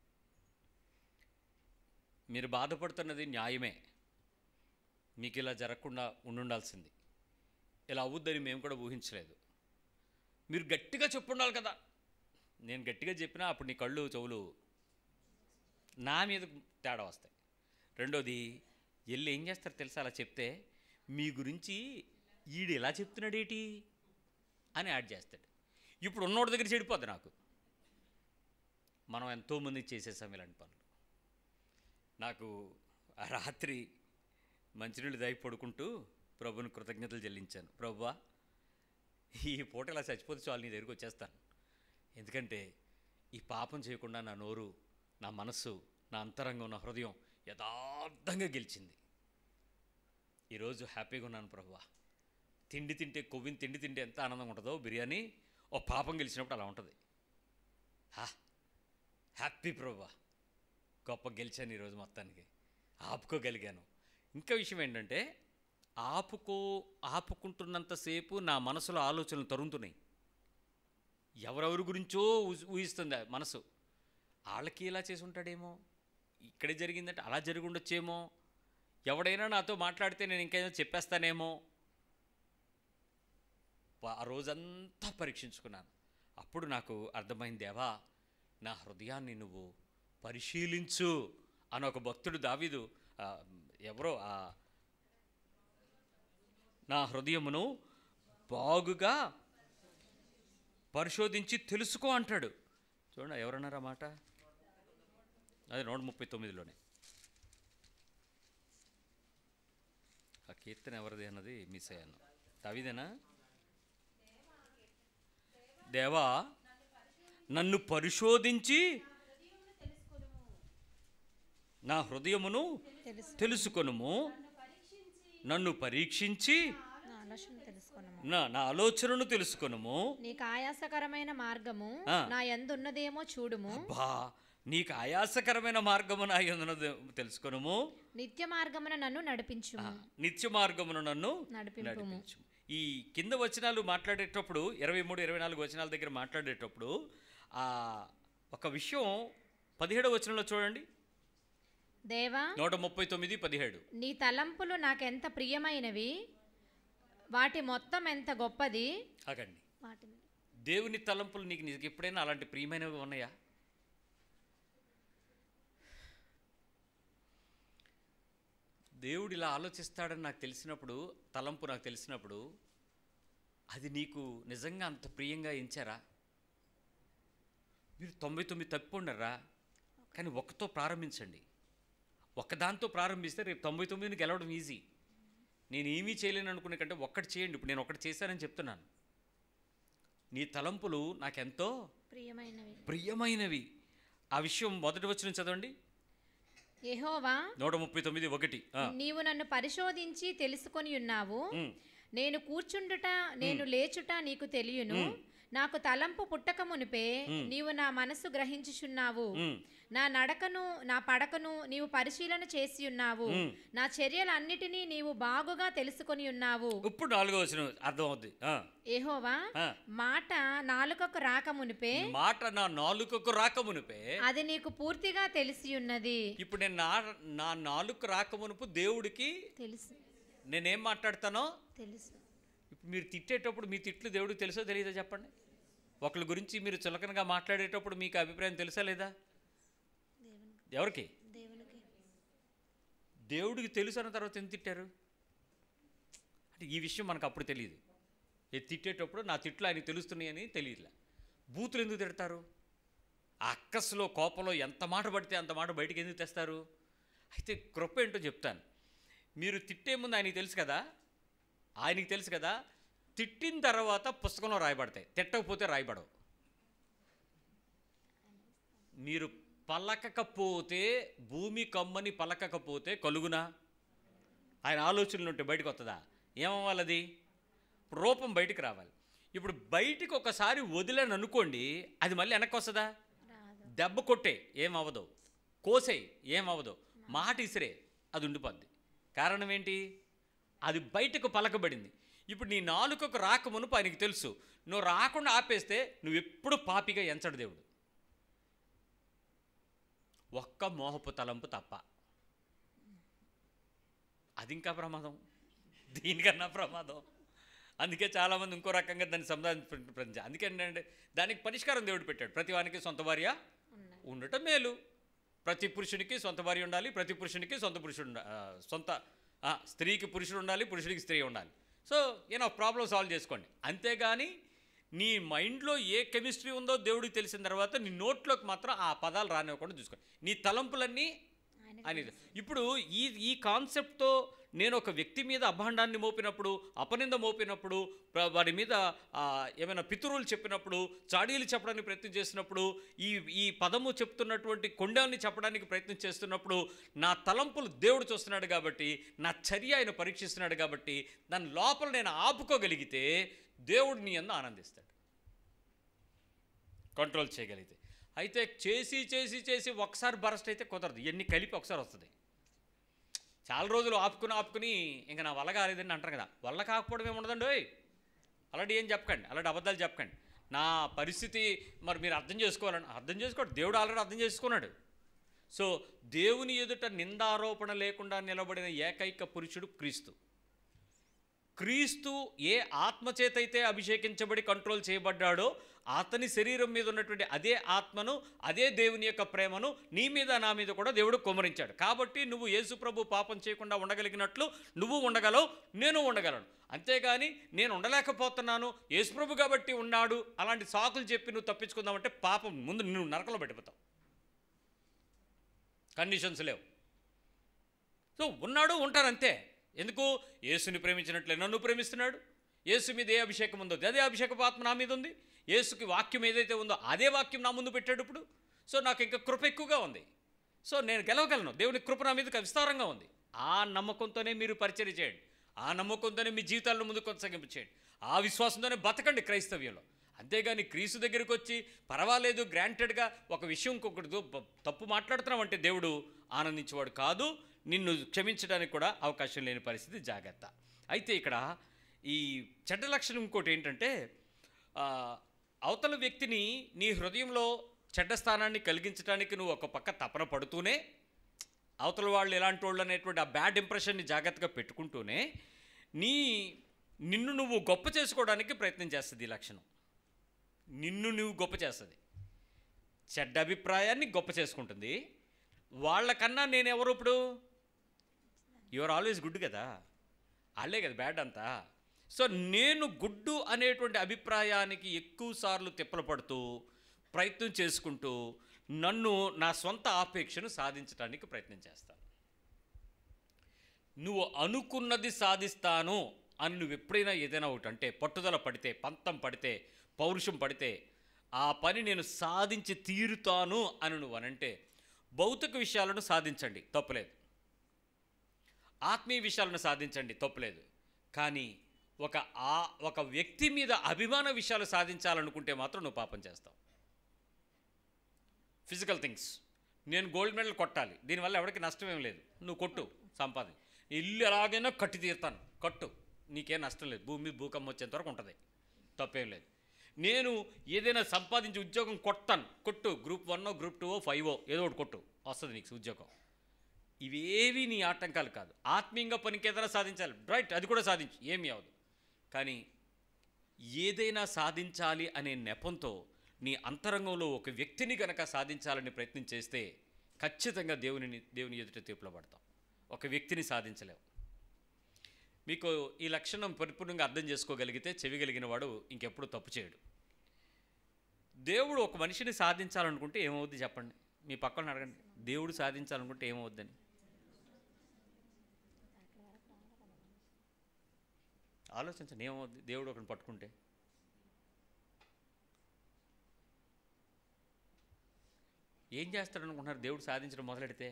మీరు బాధపడుతున్నది న్యాయమే మీకు ఇలా జరగకుండా ఉండుండాల్సింది ఇలా అవుద్దని మేము కూడా ఊహించలేదు మీరు గట్టిగా చెప్పుండాలి కదా నేను గట్టిగా చెప్పినా అప్పుడు నీ కళ్ళు చెవులు నా మీద తేడా వస్తాయి రెండోది వెళ్ళి ఏం చేస్తారు తెలుసా అలా చెప్తే మీ గురించి ఈడు ఎలా చెప్తున్నాడేటి అని యాడ్ చేస్తాడు ఇప్పుడు ఉన్నోడి దగ్గర చెడిపోద్ది నాకు మనం ఎంతోమంది చేసేసాం ఇలాంటి పనులు నాకు ఆ రాత్రి మంచినీళ్ళు దాగి పడుకుంటూ ప్రభుని కృతజ్ఞతలు చెల్లించాను ప్రభువా ఈ పూట ఇలా చచ్చిపోతే చాలు నీ దగ్గరికి వచ్చేస్తాను ఎందుకంటే ఈ పాపం చేయకుండా నా నోరు నా మనస్సు నా అంతరంగం నా హృదయం యథార్థంగా గెలిచింది ఈరోజు హ్యాపీగా ఉన్నాను ప్రభువా తిండి తింటే కొవ్విని తిండి తింటే ఎంత ఆనందంగా ఉంటుందో బిర్యానీ ఓ పాపం గెలిచినప్పుడు అలా ఉంటుంది హా హ్యాపీ ప్రభువా గొప్ప గెలిచాను ఈరోజు మొత్తానికి ఆపుకోగలిగాను ఇంకా విషయం ఏంటంటే ఆపుకో ఆపుకుంటున్నంతసేపు నా మనసులో ఆలోచనలు తరుముతున్నాయి ఎవరెవరి గురించో ఊహి- ఊహిస్తుంది ఆ మనసు వాళ్ళకి ఇలా చేసి ఉంటాడేమో ఇక్కడే జరిగిందంటే అలా జరిగి ఉండొచ్చేమో ఎవడైనా నాతో మాట్లాడితే నేను ఇంకేదో చెప్పేస్తానేమో ప- ఆ రోజంతా పరీక్షించుకున్నాను అప్పుడు నాకు అర్థమైంది దేవా నా హృదయాన్ని నువ్వు పరిశీలించు అని ఒక భక్తుడు దావీదు ఆ, ఎవరో ఆ నా హృదయమును బాగుగా పరిశోధించి తెలుసుకో అంటాడు చూడండి ఎవరన్నారా మాట అదే నూట ముప్పై తొమ్మిదిలోనే ఆ కీర్తన ఎవరిది అన్నది మిస్ అయ్యాను తవిదేనా దేవా నన్ను పరిశోధించి నా హృదయమును తెలుసు తెలుసుకొనుము నన్ను పరీక్షించి నా ఆలోచన తెలుసుకున్నాము నా నా ఆలోచనను తెలుసుకొనుము నీకు ఆయాసకరమైన మార్గము ఆ. నా ఎందున్నదేమో చూడుము బా నీకు ఆయాసకరమైన మార్గము నా యందునది తెలుసుకొనుము నిత్య మార్గమున నన్ను నడిపించుము నిత్య మార్గమును నన్ను నడిపింపుము నడిపించు ఈ కింద వచనాలు మాట్లాడేటప్పుడు ఇరవై మూడు ఇరవై నాలుగు వచనాల దగ్గర మాట్లాడేటప్పుడు ఆ ఒక విషయం పదిహేడవ వచనంలో చూడండి దేవా నూట ముప్పై తొమ్మిది పదిహేడు నీ తలంపులు నాకెంత ప్రియమైనవి వాటి మొత్తం ఎంత గొప్పది ఆగండి వాటి దేవుని తలంపులు నీకు నీకు ఎప్పుడైనా అలాంటి ప్రియమైనవి ఉన్నాయా దేవుడు ఇలా ఆలోచిస్తాడని నాకు తెలిసినప్పుడు తలంపు నాకు తెలిసినప్పుడు అది నీకు నిజంగా అంత ప్రియంగా ఎంచారా మీరు తొంభై తొమ్మిది తప్పి ఉండరా కానీ ఒక్కతో ప్రారంభించండి ఒక్కదాంతో ప్రారంభిస్తే రేపు తొంభై తొమ్మిదిని గెలవడం ఈజీ నేను ఏమీ చేయలేను అనుకునే కంటే ఒక్కటి చేయండి ఇప్పుడు నేను ఒకటి చేశానని చెప్తున్నాను నీ తలంపులు నాకెంతో ప్రియమైనవి ప్రియమైనవి ఆ విషయం మొదటి వచ్చిన చదవండి యెహోవా నూట ముప్పై తొమ్మిది ఒకటి ఆ, నీవు నన్ను పరిశోధించి తెలుసుకొని ఉన్నావు ఉమ్, నేను కూర్చుండుట నేను లేచుట నీకు తెలియను నాకు తలంపు పుట్టక మునిపే నీవు నా మనసు గ్రహించుచున్నావు ఉమ్, నా నడకను నా పడకను నీవు పరిశీలన చేసి ఉన్నావు నా చర్యలన్నిటినీ నీవు బాగుగా తెలుసుకొని ఉన్నావు ఇప్పుడు నాలుగో వచ్చిన అర్థం అవుద్ది ఆ, ఏహోవా ఆ. మాట నాలుకకు రాక మునిపే మాట నా నాలుకకు రాకమునిపే అది నీకు పూర్తిగా తెలిసి ఉన్నది ఇప్పుడు నేను నా నా నాలుక రాకమునుపు దేవుడికి తెలుసు నేనేం మాట్లాడతానో తెలుసు ఇప్పుడు మీరు తిట్టేటప్పుడు మీ తిట్లు దేవుడికి తెలుసో తెలియదో చెప్పండి ఒకళ్ళ గురించి మీరు చులకనగా మాట్లాడేటప్పుడు మీకు అభిప్రాయం తెలుసా లేదా ఎవరికి దేవునికి దేవుడికి తెలుసు అన్న తర్వాత ఎందుకు తిట్టారు అంటే ఈ విషయం మనకు అప్పుడు తెలియదు ఇది తిట్టేటప్పుడు నా తిట్లు ఆయనకి తెలుస్తున్నాయని తెలియదులే బూతులు ఎందుకు తిడతారు ఆ అక్కస్లో కోపంలో ఎంత మాట పడితే అంత మాట బయటికి ఎందుకు తెస్తారు అయితే కృప ఏంటో చెప్తాను మీరు తిట్టే ముందు ఆయనకి తెలుసు కదా ఆయనకి తెలుసు కదా తిట్టిన తర్వాత పుస్తకంలో రాయబడతాయి తిట్టకపోతే రాయబడవు మీరు పలకకపోతే భూమి కమ్మని పలకకపోతే కలుగునా ఆయన ఆలోచనలు ఉంటే బయటకు వస్తుందా ఏమవ్వాలది రూపం బయటికి రావాలి ఇప్పుడు బయటికి ఒకసారి వదిలేను అనుకోండి అది మళ్ళీ వెనక్కి వస్తుందా రాదు దెబ్బ కొట్టే ఏమవ్వదు కోసేయి ఏమవ్వదు మాట ఇసిరే అది ఉండిపోద్ది కారణం ఏంటి అది బయటకు పలకబడింది ఇప్పుడు నీ నాలుకకు రాకమునుపు ఆయనకి తెలుసు నువ్వు రాకుండా ఆపేస్తే నువ్వు ఎప్పుడు పాపిగా ఎంచడు దేవుడు ఒక్క మోహపు తలంపు తప్ప అది ఇంకా ప్రమాదం దీనికన్నా ప్రమాదం అందుకే చాలామంది ఇంకో రకంగా దాన్ని సంధానించ అందుకే ఏంటంటే దానికి పరిష్కారం దేవుడు పెట్టాడు ప్రతి వానికి సొంత భార్య ఉన్నాయి ఉండటం మేలు ప్రతి పురుషునికి సొంత భార్య ఉండాలి ప్రతి పురుషునికి సొంత పురుషుడు ఉండ- ఆ, సొంత ఆ, స్త్రీకి పురుషుడు ఉండాలి పురుషుడికి స్త్రీ ఉండాలి సో ఏదో ప్రాబ్లం సాల్వ్ చేసుకోండి అంతేగాని నీ మైండ్లో ఏ కెమిస్ట్రీ ఉందో దేవుడికి తెలిసిన తర్వాత నీ నోట్లోకి మాత్రం ఆ పదాలు రానివ్వకుండా చూసుకోండి నీ తలంపులన్నీ ఆయన అనేది ఇప్పుడు ఈ ఈ కాన్సెప్ట్తో నేను ఒక వ్యక్తి మీద అభాండాన్ని మోపినప్పుడు అపనింద మోపినప్పుడు ప్ర- వారి మీద ఆ, ఏమైనా పితురులు చెప్పినప్పుడు చాడీలు చెప్పడానికి ప్రయత్నం చేసినప్పుడు ఈ ఈ పదము చెప్తున్నటువంటి కొండాన్ని చెప్పడానికి ప్రయత్నం చేస్తున్నప్పుడు నా తలంపులు దేవుడు చూస్తున్నాడు కాబట్టి నా చర్య ఆయన పరీక్షిస్తున్నాడు కాబట్టి దాని లోపల నేను ఆపుకోగలిగితే దేవుడు నీ అందు ఆనందిస్తాడు కంట్రోల్ చేయగలిగితే అయితే చేసి చేసి చేసి ఒకసారి బరస్ట్ అయితే కుదరదు ఇవన్నీ కలిపి ఒకసారి వస్తుంది చాలా రోజులు ఆపుకుని ఆపుకుని ఇంకా నా వల్ల కాలేదని అంటారు కదా వల్ల కాకపోవడం ఏముండదండి ఓయ్ అలాంటి ఏం చెప్పకండి అలాంటి అబద్ధాలు చెప్పకండి నా పరిస్థితి మరి మీరు అర్థం చేసుకోవాలని అర్థం చేసుకోండి దేవుడు ఆల్రెడీ అర్థం చేసుకున్నాడు సో దేవుని ఎదుట నిందారోపణ లేకుండా నిలబడిన ఏకైక పురుషుడు క్రీస్తు క్రీస్తు ఏ ఆత్మచేతైతే అభిషేకించబడి కంట్రోల్ చేయబడ్డాడో అతని శరీరం మీద ఉన్నటువంటి అదే ఆత్మను అదే దేవుని యొక్క ప్రేమను నీ మీద నా మీద కూడా దేవుడు కుమరించాడు కాబట్టి నువ్వు యేసుప్రభు పాపం చేయకుండా ఉండగలిగినట్లు నువ్వు ఉండగలవు నేను ఉండగలను అంతేగాని నేను ఉండలేకపోతున్నాను యేసుప్రభు కాబట్టి ఉన్నాడు అలాంటి సాకులు చెప్పి నువ్వు తప్పించుకుందామంటే పాపం ముందు నువ్వు నరకలో పెట్టిపోతావు కండిషన్స్ లేవు సో ఉన్నాడు ఉంటారు అంతే ఎందుకు యేసుని ప్రేమించినట్లే నన్ను ప్రేమిస్తున్నాడు యేసు మీద ఏ అభిషేకం ఉందో అదే అభిషేకపు ఆత్మ నా మీద ఉంది యేసుకి వాక్యం ఏదైతే ఉందో అదే వాక్యం నా ముందు పెట్టాడు ఇప్పుడు సో నాకు ఇంకా కృప ఎక్కువగా ఉంది సో నేను గెలవగలను దేవుని కృప నా మీద విస్తారంగా ఉంది ఆ నమ్మకంతోనే మీరు పరిచయం చేయండి ఆ నమ్మకంతోనే మీ జీవితాలను ముందు కొనసాగింపు చేయండి ఆ విశ్వాసంతోనే బతకండి క్రైస్తవ్యంలో అంతేగాని క్రీస్తు దగ్గరికి వచ్చి పర్వాలేదు గ్రాంటెడ్గా ఒక విషయం ఇంకొకటి దో- తప్పు మాట్లాడుతున్నామంటే దేవుడు ఆనందించేవాడు కాదు నిన్ను క్షమించడానికి కూడా అవకాశం లేని పరిస్థితి జాగ్రత్త అయితే ఇక్కడ ఈ చెడ్డ లక్షణం ఇంకోటి ఏంటంటే ఆ, అవతల వ్యక్తిని నీ హృదయంలో చెడ్డ స్థానాన్ని కలిగించడానికి నువ్వు ఒక పక్క తపన పడుతూనే అవతల వాళ్ళు ఎలాంటి వాళ్ళు అనేటువంటి ఆ బ్యాడ్ ఇంప్రెషన్ని జాగ్రత్తగా పెట్టుకుంటూనే నీ నిన్ను నువ్వు గొప్ప చేసుకోవడానికి ప్రయత్నం చేస్తుంది ఈ లక్షణం నిన్ను నువ్వు గొప్ప చేస్తుంది చెడ్డ అభిప్రాయాన్ని గొప్ప చేసుకుంటుంది వాళ్ళకన్నా నేను ఎవరు ఇప్పుడు యువర్ ఆల్వేస్ గుడ్ కదా వాళ్ళే కదా బ్యాడ్ అంతా సో నేను గుడ్డు అనేటువంటి అభిప్రాయానికి ఎక్కువ సార్లు తిప్పలు పడుతూ ప్రయత్నం చేసుకుంటూ నన్ను నా సొంత ఆపేక్షను సాధించడానికి ప్రయత్నం చేస్తాను నువ్వు అనుకున్నది సాధిస్తాను అని నువ్వు ఎప్పుడైనా ఏదైనా ఒకటి అంటే పట్టుదల పడితే పంతం పడితే పౌరుషం పడితే ఆ పని నేను సాధించి తీరుతాను అని నువ్వు అనంటే భౌతిక విషయాలను సాధించండి తప్పులేదు ఆత్మీయ విషయాలను సాధించండి తప్పులేదు కానీ ఒక ఆ ఒక వ్యక్తి మీద అభిమాన విషయాలు సాధించాలనుకుంటే మాత్రం నువ్వు పాపం చేస్తావు ఫిజికల్ థింగ్స్ నేను గోల్డ్ మెడల్ కొట్టాలి దీనివల్ల ఎవరికి నష్టం ఏం లేదు నువ్వు కొట్టు సంపాదన ఇల్లు ఎలాగైనా కట్టి తీరుతాను కట్టు నీకేం నష్టం లేదు భూమి మీద భూకంపం వచ్చేంత వరకు ఉంటుంది తప్పేం లేదు నేను ఏదైనా సంపాదించి ఉద్యోగం కొట్టాను కొట్టు గ్రూప్ వన్నో గ్రూప్ టూ ఫైవో ఏదో ఒకటి కొట్టు వస్తుంది నీకు ఉద్యోగం ఇవేవి నీ ఆటంకాలు కాదు ఆత్మీయంగా పనికి ఏదైనా సాధించాలి రైట్ అది కూడా సాధించు ఏమీ అవదు కానీ ఏదైనా సాధించాలి అనే నెపంతో నీ అంతరంగంలో ఒక వ్యక్తిని గనక సాధించాలని ప్రయత్నం చేస్తే ఖచ్చితంగా దేవుని దేవుని ఎదుట తీర్పులో పడతాం ఒక వ్యక్తిని సాధించలేవు మీకు ఈ లక్షణం పరిపూర్ణంగా అర్థం చేసుకోగలిగితే చెవిగలిగిన వాడు ఇంకెప్పుడు తప్పు చేయడు దేవుడు ఒక మనిషిని సాధించాలనుకుంటే ఏమవుద్ది చెప్పండి మీ పక్కన అడగండి దేవుడు సాధించాలనుకుంటే ఏమవుద్దని ఆలోచించండి ఏమవుద్ది దేవుడు ఒకరిని పట్టుకుంటే ఏం చేస్తాడు అనుకుంటున్నారు దేవుడు సాధించడం మొదలెడితే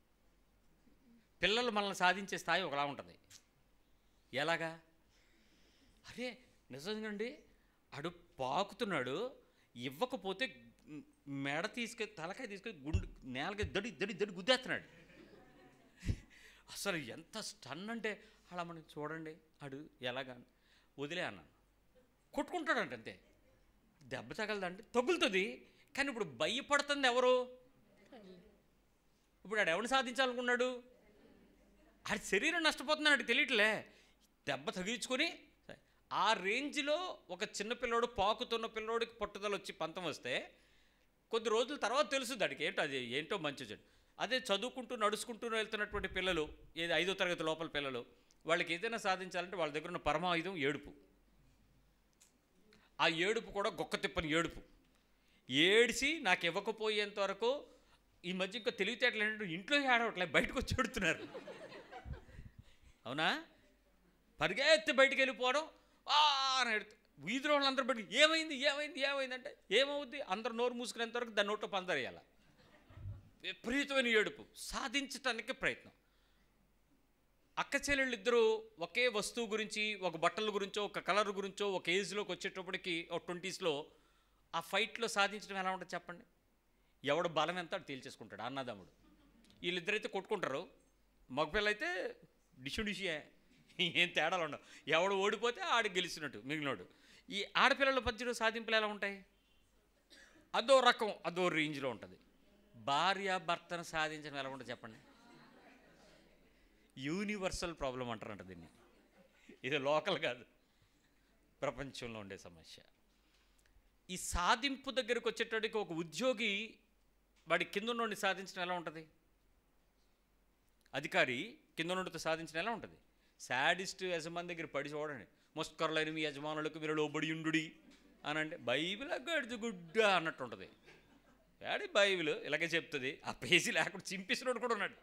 పిల్లలు మనల్ని సాధించే స్థాయి ఒకలా ఉంటుంది ఎలాగా అరే నిజంగండి ఆడు పాకుతున్నాడు ఇవ్వకపోతే మ్, మెడ తీసుకెళ్ళి తలకాయ తీసుకెళ్ళి గుండు నేలకి దడి దడి దడి గుద్దేస్తున్నాడు అసలు ఎంత స్టన్ అంటే అలా మనం చూడండి ఆడు ఎలాగా వదిలే అన్నాను కొట్టుకుంటాడంట అంతే దెబ్బ తగలదంటే తగులుతుంది కానీ ఇప్పుడు భయపడుతుంది ఎవరు ఇప్పుడు ఆడు ఎవరిని సాధించాలనుకున్నాడు ఆడి శరీరం నష్టపోతుందని ఆడికి తెలియట్లే దెబ్బ తగిలించుకొని ఆ రేంజ్లో ఒక చిన్న పిల్లోడు పాకుతున్న పిల్లోడికి పట్టుదల వచ్చి పంతం వస్తే కొద్ది రోజుల తర్వాత తెలుస్తుంది ఆడికి ఏంటో అది ఏంటో మంచి చెడు అదే చదువుకుంటూ నడుచుకుంటూ వెళ్తున్నటువంటి పిల్లలు ఏది ఐదో తరగతి లోపల పిల్లలు వాళ్ళకి ఏదైనా సాధించాలంటే వాళ్ళ దగ్గర ఉన్న పరమాయుధం ఏడుపు ఆ ఏడుపు కూడా గొక్క తిప్పని ఏడుపు ఏడిసి నాకు ఇవ్వకపోయేంత వరకు ఈ మధ్య ఇంకా తెలివితేటలు ఏంటంటే ఇంట్లో ఏడవట్లే బయటకు వచ్చి ఏడుతున్నారు అవునా పరిగెత్తి బయటికి వెళ్ళిపోవడం "ఆ" అని ఎడుతు వీధిలో వాళ్ళందరూ బయట ఏమైంది ఏమైంది ఏమైంది అంటే ఏమవుద్ది అందరు నోరు మూసుకునేంత వరకు దాని నోట్లో పందరేయాల విపరీతమైన ఏడుపు సాధించటానికి ప్రయత్నం అక్క చెల్లెళ్ళు ఇద్దరు ఒకే వస్తువు గురించి ఒక బట్టల గురించో ఒక కలర్ గురించో ఒక ఏజ్లోకి వచ్చేటప్పటికి ఒక ట్వంటీస్లో ఆ ఫైట్లో సాధించడం ఎలా ఉంటుంది చెప్పండి ఎవడు బలం ఎంత ఆడు తేల్చేసుకుంటాడు అన్నదమ్ముడు వీళ్ళిద్దరైతే కొట్టుకుంటారు మగపిల్ల అయితే డిషు డిషియే ఏం తేడాలు ఉండవు ఎవడు ఓడిపోతే ఆడు గెలిచినట్టు మిగిలినోడు ఈ ఆడపిల్లల మధ్యలో సాధింపులు ఎలా ఉంటాయి అదో రకం అదో రేంజ్లో ఉంటుంది భార్య భర్తను సాధించడం ఎలా ఉంటుంది చెప్పండి యూనివర్సల్ ప్రాబ్లం అంటారంట దీన్ని ఇది లోకల్ కాదు ప్రపంచంలో ఉండే సమస్య ఈ సాధింపు దగ్గరకు వచ్చేటప్పటికి ఒక ఉద్యోగి వాడి కింద నుండి సాధించడం ఎలా ఉంటుంది అధికారి కింద నుండితో సాధించడం ఎలా ఉంటుంది శాడిస్ట్ యజమాని దగ్గర పడి చూడండి ముస్కర్లైన మీ యజమానులకు మీరు లోబడియుండుడి అని అంటే బైబిల్ గడిచి గుడ్డ అన్నట్టు ఉంటుంది ఏడి బైబిల్ ఇలాగే చెప్తుంది ఆ పేజీ లేకుండా చింపేసినోడు కూడా ఉన్నాడు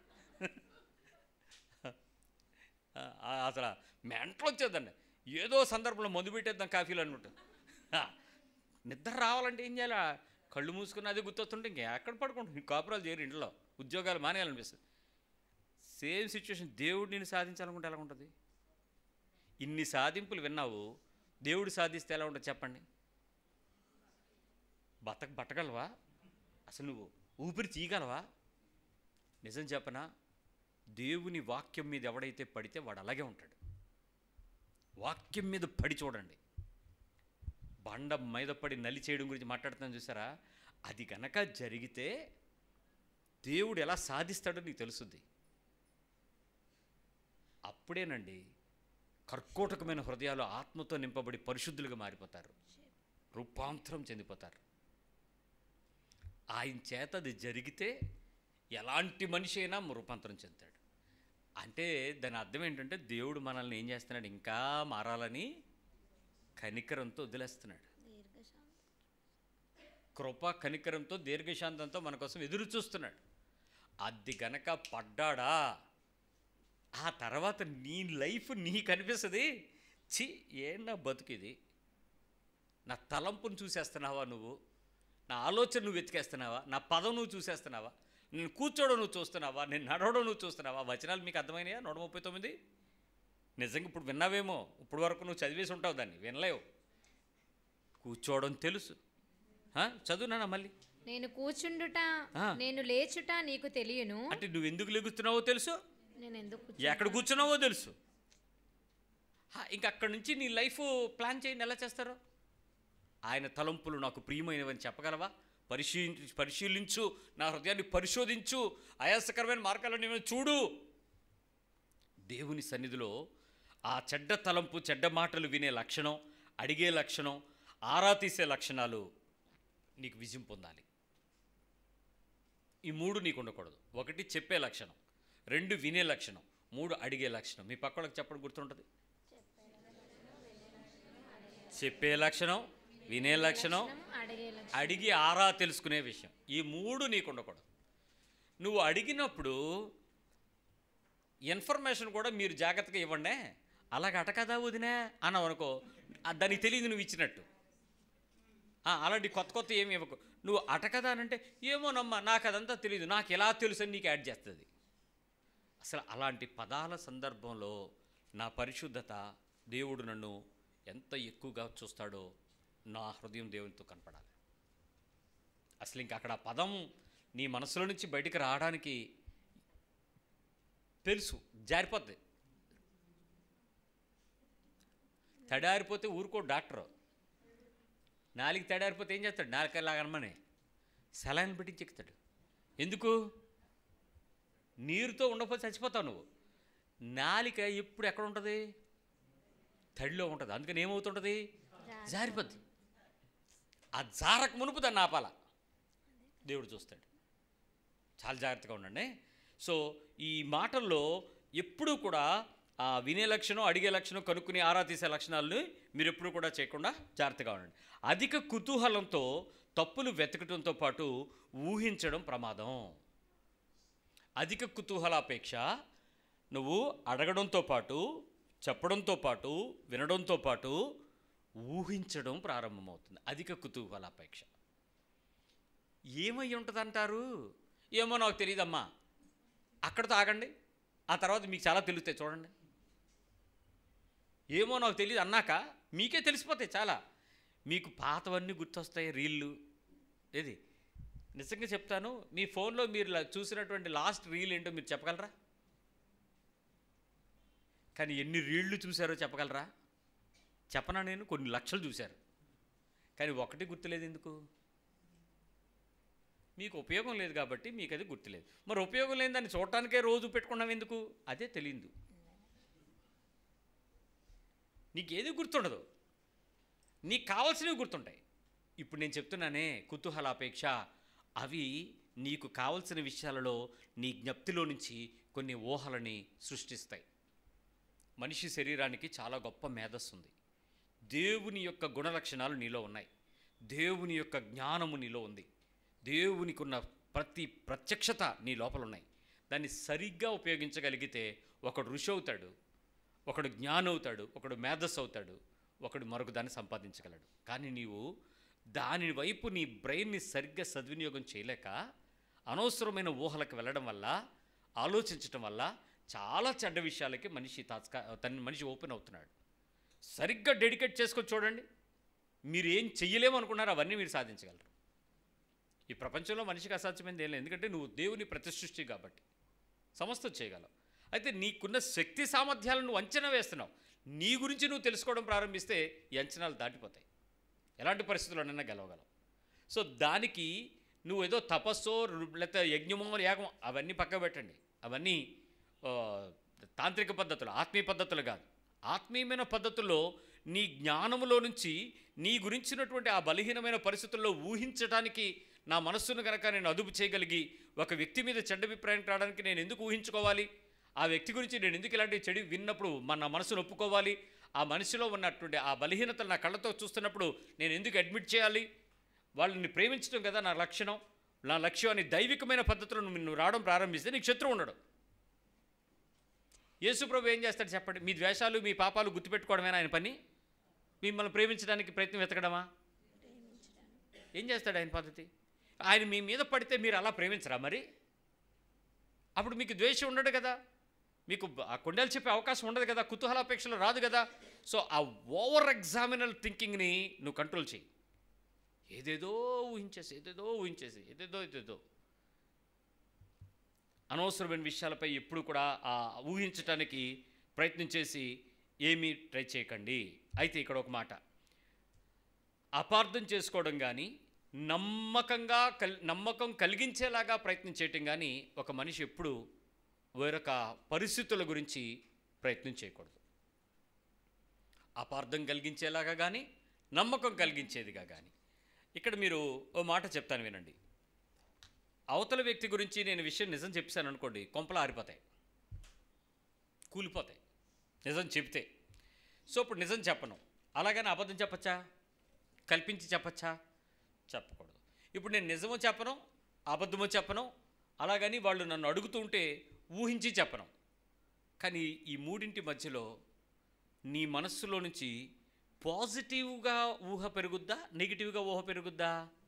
ఆ, అసలు మెంటలు వచ్చేదండి ఏదో సందర్భంలో మందు పెట్టేద్దాం కాఫీలు అన్నట్టు ఆ, నిద్ర రావాలంటే ఏం చేయాలి ఆ కళ్ళు మూసుకుని అది గుర్తొస్తుంటే ఇంకా ఎక్కడ పడుకుంటుంది కాపురాలు చేయరు ఇంట్లో ఉద్యోగాలు మానేయాలనిపిస్తుంది సేమ్ సిచ్యువేషన్ దేవుడు నేను సాధించాలనుకుంటే ఎలా ఉంటుంది ఇన్ని సాధింపులు విన్నావు దేవుడు సాధిస్తే ఎలా ఉంటుంది చెప్పండి బతక బట్టగలవా అసలు నువ్వు ఊపిరి తీయగలవా నిజం చెప్పనా దేవుని వాక్యం మీద ఎవడైతే పడితే వాడు అలాగే ఉంటాడు వాక్యం మీద పడి చూడండి బండ మీద పడి నలి చేయడం గురించి మాట్లాడుతున్నాను చూసారా అది గనక జరిగితే దేవుడు ఎలా సాధిస్తాడో నీకు తెలుసుద్ది అప్పుడేనండి కర్కోటకమైన హృదయాలు ఆత్మతో నింపబడి పరిశుద్ధులుగా మారిపోతారు రూపాంతరం చెందిపోతారు ఆయన చేత అది జరిగితే ఎలాంటి మనిషి అయినా రూపాంతరం చెందుతాడు అంటే దాని అర్థం ఏంటంటే దేవుడు మనల్ని ఏం చేస్తున్నాడు ఇంకా మారాలని కనికరంతో వదిలేస్తున్నాడు కృప కనికరంతో దీర్ఘశాంతంతో మన కోసం ఎదురు చూస్తున్నాడు అది గనక పడ్డాడా ఆ తర్వాత నీ లైఫ్ నీకు అనిపిస్తుంది చి ఏం నా బతుకిది నా తలంపును చూసేస్తున్నావా నువ్వు నా ఆలోచన నువ్వు వెతికేస్తున్నావా నా పదం నువ్వు చూసేస్తున్నావా నేను కూర్చోవడం నువ్వు చూస్తున్నావా నేను నడవడం నువ్వు చూస్తున్నావా వచనాలు మీకు అర్థమైనాయా నూట ముప్పై తొమ్మిది నిజంగా ఇప్పుడు విన్నావేమో ఇప్పుడు వరకు నువ్వు చదివేసి ఉంటావు దాన్ని వినలేవు కూర్చోవడం తెలుసు ఆ, చదువు నాన్న మళ్ళీ నేను కూర్చుండుట ఆ. నేను లేచుట నీకు తెలియను అంటే నువ్వు ఎందుకు లెగుస్తున్నావో తెలుసు నేను ఎందుకు ఎక్కడ కూర్చున్నావో తెలుసు హా, ఇంక అక్కడి నుంచి నీ లైఫ్ ప్లాన్ చేయండి ఎలా చేస్తారో ఆయన తలంపులు నాకు ప్రియమైనవని చెప్పగలవా పరిశీలి పరిశీలించు నా హృదయాన్ని పరిశోధించు ఆయాసకరమైన మార్గాలను నేను చూడు దేవుని సన్నిధిలో ఆ చెడ్డ తలంపు చెడ్డ మాటలు వినే లక్షణం అడిగే లక్షణం ఆరా తీసే లక్షణాలు నీకు విజయం పొందాలి ఈ మూడు నీకు ఉండకూడదు ఒకటి చెప్పే లక్షణం రెండు వినే లక్షణం మూడు అడిగే లక్షణం మీ పక్కలకు చెప్పడం గుర్తుంటుంది చెప్పే లక్షణం వినే లక్షణం అడిగే లక్షణం. అడిగి ఆరా తెలుసుకునే విషయం ఈ మూడు నీకు ఉండకూడదు నువ్వు అడిగినప్పుడు ఇన్ఫర్మేషన్ కూడా మీరు జాగ్రత్తగా ఇవ్వండి అలాగ అటకదా వదినా అన్నావు అనుకో ఆ దానికి తెలియదు నువ్వు ఇచ్చినట్టు ఆ, అలాంటి కొత్త కొత్త ఏమి ఇవ్వకు నువ్వు అటకదా అని అంటే ఏమోనమ్మా నాకు అదంతా తెలియదు నాకు ఎలా తెలుసు అని నీకు యాడ్ చేస్తుంది అసలు అలాంటి పదాల సందర్భంలో నా పరిశుద్ధత దేవుడు నన్ను ఎంత ఎక్కువగా చూస్తాడో నా హృదయం దేవునితో కనపడాలి అసలు ఇంక అక్కడ ఆ పదం నీ మనసులో నుంచి బయటికి రావడానికి తెలుసు జారిపోద్ది తడారిపోతే ఊరుకో డాక్టర్ నాలుగు తడారిపోతే ఏం చేస్తాడు నాలుగు లాగనమని సెలైన్ పెట్టి చెక్తాడు ఎందుకు నీరుతో ఉండకపోతే చచ్చిపోతావు నువ్వు నాలిక ఎప్పుడు ఎక్కడ ఉంటుంది తడిలో ఉంటుంది అందుకని ఏమవుతుంటుంది జారిపోద్ది ఆ జారక మునుపు దాన్ని ఆపాల దేవుడు చూస్తాడు చాలా జాగ్రత్తగా ఉండండి సో ఈ మాటల్లో ఎప్పుడూ కూడా ఆ వినే లక్షణం అడిగే లక్షణం కనుక్కుని ఆరా తీసే లక్షణాలను మీరు ఎప్పుడూ కూడా చేయకుండా జాగ్రత్తగా ఉండండి అధిక కుతూహలంతో తప్పులు వెతకటంతో పాటు ఊహించడం ప్రమాదం అధిక కుతూహలాపేక్ష నువ్వు అడగడంతో పాటు చెప్పడంతో పాటు వినడంతో పాటు ఊహించడం ప్రారంభమవుతుంది అధిక కుతూహలాపేక్ష ఏమై ఉంటుందంటారు ఏమో నాకు తెలియదమ్మా అక్కడతో ఆగండి ఆ తర్వాత మీకు చాలా తెలుస్తాయి చూడండి ఏమో నాకు తెలియదు అన్నాక మీకే తెలిసిపోతాయి చాలా మీకు పాతవన్నీ గుర్తొస్తాయి రీళ్ళు ఏది నిజంగా చెప్తాను మీ ఫోన్లో మీరు లా- చూసినటువంటి లాస్ట్ రీల్ ఏంటో మీరు చెప్పగలరా కానీ ఎన్ని రీళ్లు చూశారో చెప్పగలరా చెప్పనా నేను కొన్ని లక్షలు చూశారు కానీ ఒకటి గుర్తులేదు ఎందుకు మీకు ఉపయోగం లేదు కాబట్టి మీకు అది గుర్తులేదు మరి ఉపయోగం లేని దాన్ని చూడటానికే రోజు పెట్టుకున్నాం ఎందుకు అదే తెలియదు నీకు ఏది గుర్తుండదు నీకు కావాల్సినవి గుర్తుంటాయి ఇప్పుడు నేను చెప్తున్నానే కుతూహలాపేక్ష అవి నీకు కావలసిన విషయాలలో నీ జ్ఞప్తిలో నుంచి కొన్ని ఊహలని సృష్టిస్తాయి మనిషి శరీరానికి చాలా గొప్ప మేధస్సు ఉంది దేవుని యొక్క గుణలక్షణాలు నీలో ఉన్నాయి దేవుని యొక్క జ్ఞానము నీలో ఉంది దేవునికి ఉన్న ప్రతి ప్రత్యక్షత నీ లోపల ఉన్నాయి దాన్ని సరిగ్గా ఉపయోగించగలిగితే ఒకడు ఋషి అవుతాడు ఒకడు జ్ఞానం అవుతాడు ఒకడు మేధస్సు అవుతాడు ఒకడు మరొక దాన్ని సంపాదించగలడు కానీ నీవు దాని వైపు నీ బ్రెయిన్ని సరిగ్గా సద్వినియోగం చేయలేక అనవసరమైన ఊహలకు వెళ్ళడం వల్ల ఆలోచించటం వల్ల చాలా చెడ్డ విషయాలకి మనిషి తాత్కా తన మనిషి ఓపెన్ అవుతున్నాడు సరిగ్గా డెడికేట్ చేసుకొని చూడండి మీరు ఏం చెయ్యలేము అనుకున్నారో అవన్నీ మీరు సాధించగలరు ఈ ప్రపంచంలో మనిషికి అసాధ్యమైనది ఏం లేదు ఎందుకంటే నువ్వు దేవుని ప్రతిసృష్టి కాబట్టి సమస్తం చేయగలవు అయితే నీకున్న శక్తి సామర్థ్యాలను నువ్వు అంచనా వేస్తున్నావు నీ గురించి నువ్వు తెలుసుకోవడం ప్రారంభిస్తే ఈ అంచనాలు దాటిపోతాయి ఎలాంటి పరిస్థితుల్లోనైనా గెలవగలవు సో దానికి నువ్వు ఏదో తపస్సో రు- లేకపోతే యజ్ఞమో యాగమో అవన్నీ పక్క పెట్టండి అవన్నీ ఆ, తాంత్రిక పద్ధతులు ఆత్మీయ పద్ధతులు కాదు ఆత్మీయమైన పద్ధతుల్లో నీ జ్ఞానములో నుంచి నీ గురించినటువంటి ఆ బలహీనమైన పరిస్థితుల్లో ఊహించడానికి నా మనస్సును కనుక నేను అదుపు చేయగలిగి ఒక వ్యక్తి మీద చెడ్డ అభిప్రాయం రావడానికి నేను ఎందుకు ఊహించుకోవాలి ఆ వ్యక్తి గురించి నేను ఎందుకు ఇలాంటి చెడు విన్నప్పుడు మన మనసును ఒప్పుకోవాలి ఆ మనిషిలో ఉన్నటువంటి ఆ బలహీనతలు నా కళ్ళతో చూస్తున్నప్పుడు నేను ఎందుకు అడ్మిట్ చేయాలి వాళ్ళని ప్రేమించడం కదా నా లక్షణం నా లక్ష్యం అని దైవికమైన పద్ధతులను నువ్వు రావడం ప్రారంభిస్తే నీకు శత్రువు ఉండడు యేసుప్రభు ఏం చేస్తాడు చెప్పండి మీ ద్వేషాలు మీ పాపాలు గుర్తుపెట్టుకోవడమేనా ఆయన పని మిమ్మల్ని ప్రేమించడానికి ప్రయత్నం వెతకడమా ఏం చేస్తాడు ఆయన పద్ధతి ఆయన మీ మీద పడితే మీరు అలా ప్రేమించరా మరి అప్పుడు మీకు ద్వేషం ఉండడు కదా మీకు బ- ఆ కొండలు చెప్పే అవకాశం ఉండదు కదా కుతూహలాపేక్షలు రాదు కదా సో ఆ ఓవర్ ఎగ్జామినల్ థింకింగ్ని నువ్వు కంట్రోల్ చేయి ఏదేదో ఊహించేసి ఏదేదో ఊహించేసి ఏదేదో ఏదేదో అనవసరమైన విషయాలపై ఎప్పుడు కూడా ఆ ఊహించటానికి ప్రయత్నం చేసి ఏమీ ట్రై చేయకండి అయితే ఇక్కడ ఒక మాట అపార్థం చేసుకోవడం కానీ నమ్మకంగా కల్ నమ్మకం కలిగించేలాగా ప్రయత్నం చేయటం కానీ ఒక మనిషి ఎప్పుడు వేరొక పరిస్థితుల గురించి ప్రయత్నం చేయకూడదు అపార్థం కలిగించేలాగా కానీ నమ్మకం కలిగించేదిగా కానీ ఇక్కడ మీరు ఓ మాట చెప్తాను వినండి అవతల వ్యక్తి గురించి నేను విషయం నిజం చెప్పాను అనుకోండి కొంపలు ఆరిపోతాయి కూలిపోతాయి నిజం చెప్తే సో ఇప్పుడు నిజం చెప్పను అలాగని అబద్ధం చెప్పచ్చా కల్పించి చెప్పచ్చా చెప్పకూడదు ఇప్పుడు నేను నిజమో చెప్పను అబద్ధమో చెప్పను అలాగని వాళ్ళు నన్ను అడుగుతుంటే ఊహించి చెప్పను కానీ ఈ మూడింటి మధ్యలో నీ మనస్సులో నుంచి పాజిటివ్గా ఊహ పెరుగుద్దా నెగిటివ్గా ఊహ పెరుగుద్దా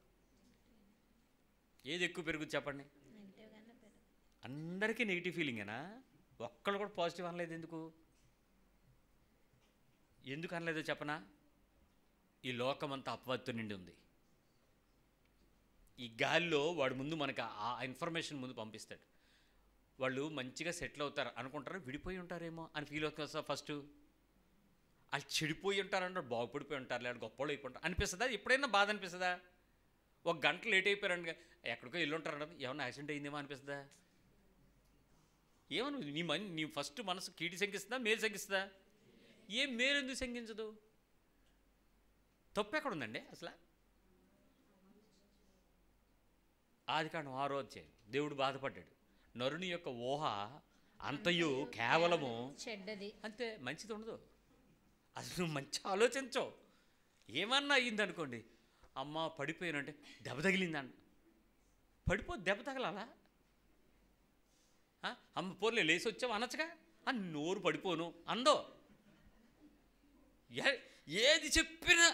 ఏది ఎక్కువ పెరుగుద్ది చెప్పండి అందరికీ నెగిటివ్ ఫీలింగేనా ఒక్కళ్ళు కూడా పాజిటివ్ అనలేదు ఎందుకు ఎందుకు అనలేదో చెప్పనా ఈ లోకమంతా అపవాదితో నిండి ఉంది ఈ గాలిలో వాడు ముందు మనకు ఆ ఇన్ఫర్మేషన్ ముందు పంపిస్తాడు వాళ్ళు మంచిగా సెటిల్ అవుతారు అనుకుంటారు విడిపోయి ఉంటారేమో అని ఫీల్ అవుతుంది సార్ ఫస్ట్ వాళ్ళు చెడిపోయి ఉంటారంటారు బాగుపడిపోయి ఉంటారు లేదా గొప్పలు అయిపోయి అనిపిస్తుందా ఎప్పుడైనా బాధ అనిపిస్తుందా ఒక గంట లేట్ అయిపోయారండి ఎక్కడికో వెళ్ళి ఉంటారంట ఏమన్నా యాక్సిడెంట్ అయిందేమో అనిపిస్తుందా ఏమను నీ మని నీ ఫస్ట్ మనసు కీడి శంకిస్తుందా మేలు శంకిస్తుందా ఏం మేలు ఎందుకు శంకించదు తప్పు ఎక్కడ ఉందండి అసలు ఆది కాండం ఆరో అధ్యాయం దేవుడు బాధపడ్డాడు నరుని యొక్క ఊహ అంతయు కేవలము చెడ్డది అంతే మంచిది ఉండదు అసలు నువ్వు మంచి ఆలోచించవు ఏమన్నా అయ్యిందనుకోండి అమ్మ పడిపోయానంటే దెబ్బ తగిలిందంట పడిపో దెబ్బ తగలాలా ఆ? అమ్మ పోర్లే లేచి వచ్చావు అనొచ్చుగా ఆ నోరు పడిపోను అందో ఏ- ఏది చెప్పినా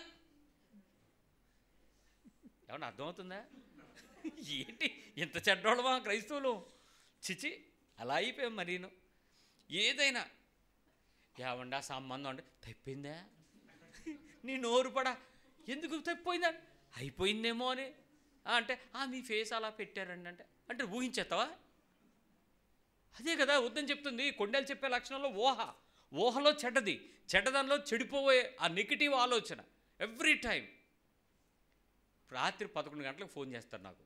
ఏమన్నా అర్థమవుతుందా ఏంటి ఇంత చెడ్డోళ్ళమా క్రైస్తవులు చిచి అలా అయిపోయాం మరీను ఏదైనా ఏమండి ఆ సంబంధం అంటే తప్పిందా నీ నోరు పడా ఎందుకు తప్పిపోయిందా అయిపోయిందేమో అని ఆ, అంటే ఆ మీ ఫేస్ అలా పెట్టారండి అంటే అంటే ఊహించేస్తావా అదే కదా వద్దని చెప్తుంది కొండలు చెప్పే లక్షణంలో ఊహ ఊహలో చెడ్డది చెడ్డదానిలో చెడిపోయే ఆ నెగిటివ్ ఆలోచన ఎవ్రీ టైం రాత్రి పదకొండు గంటలకు ఫోన్ చేస్తారు నాకు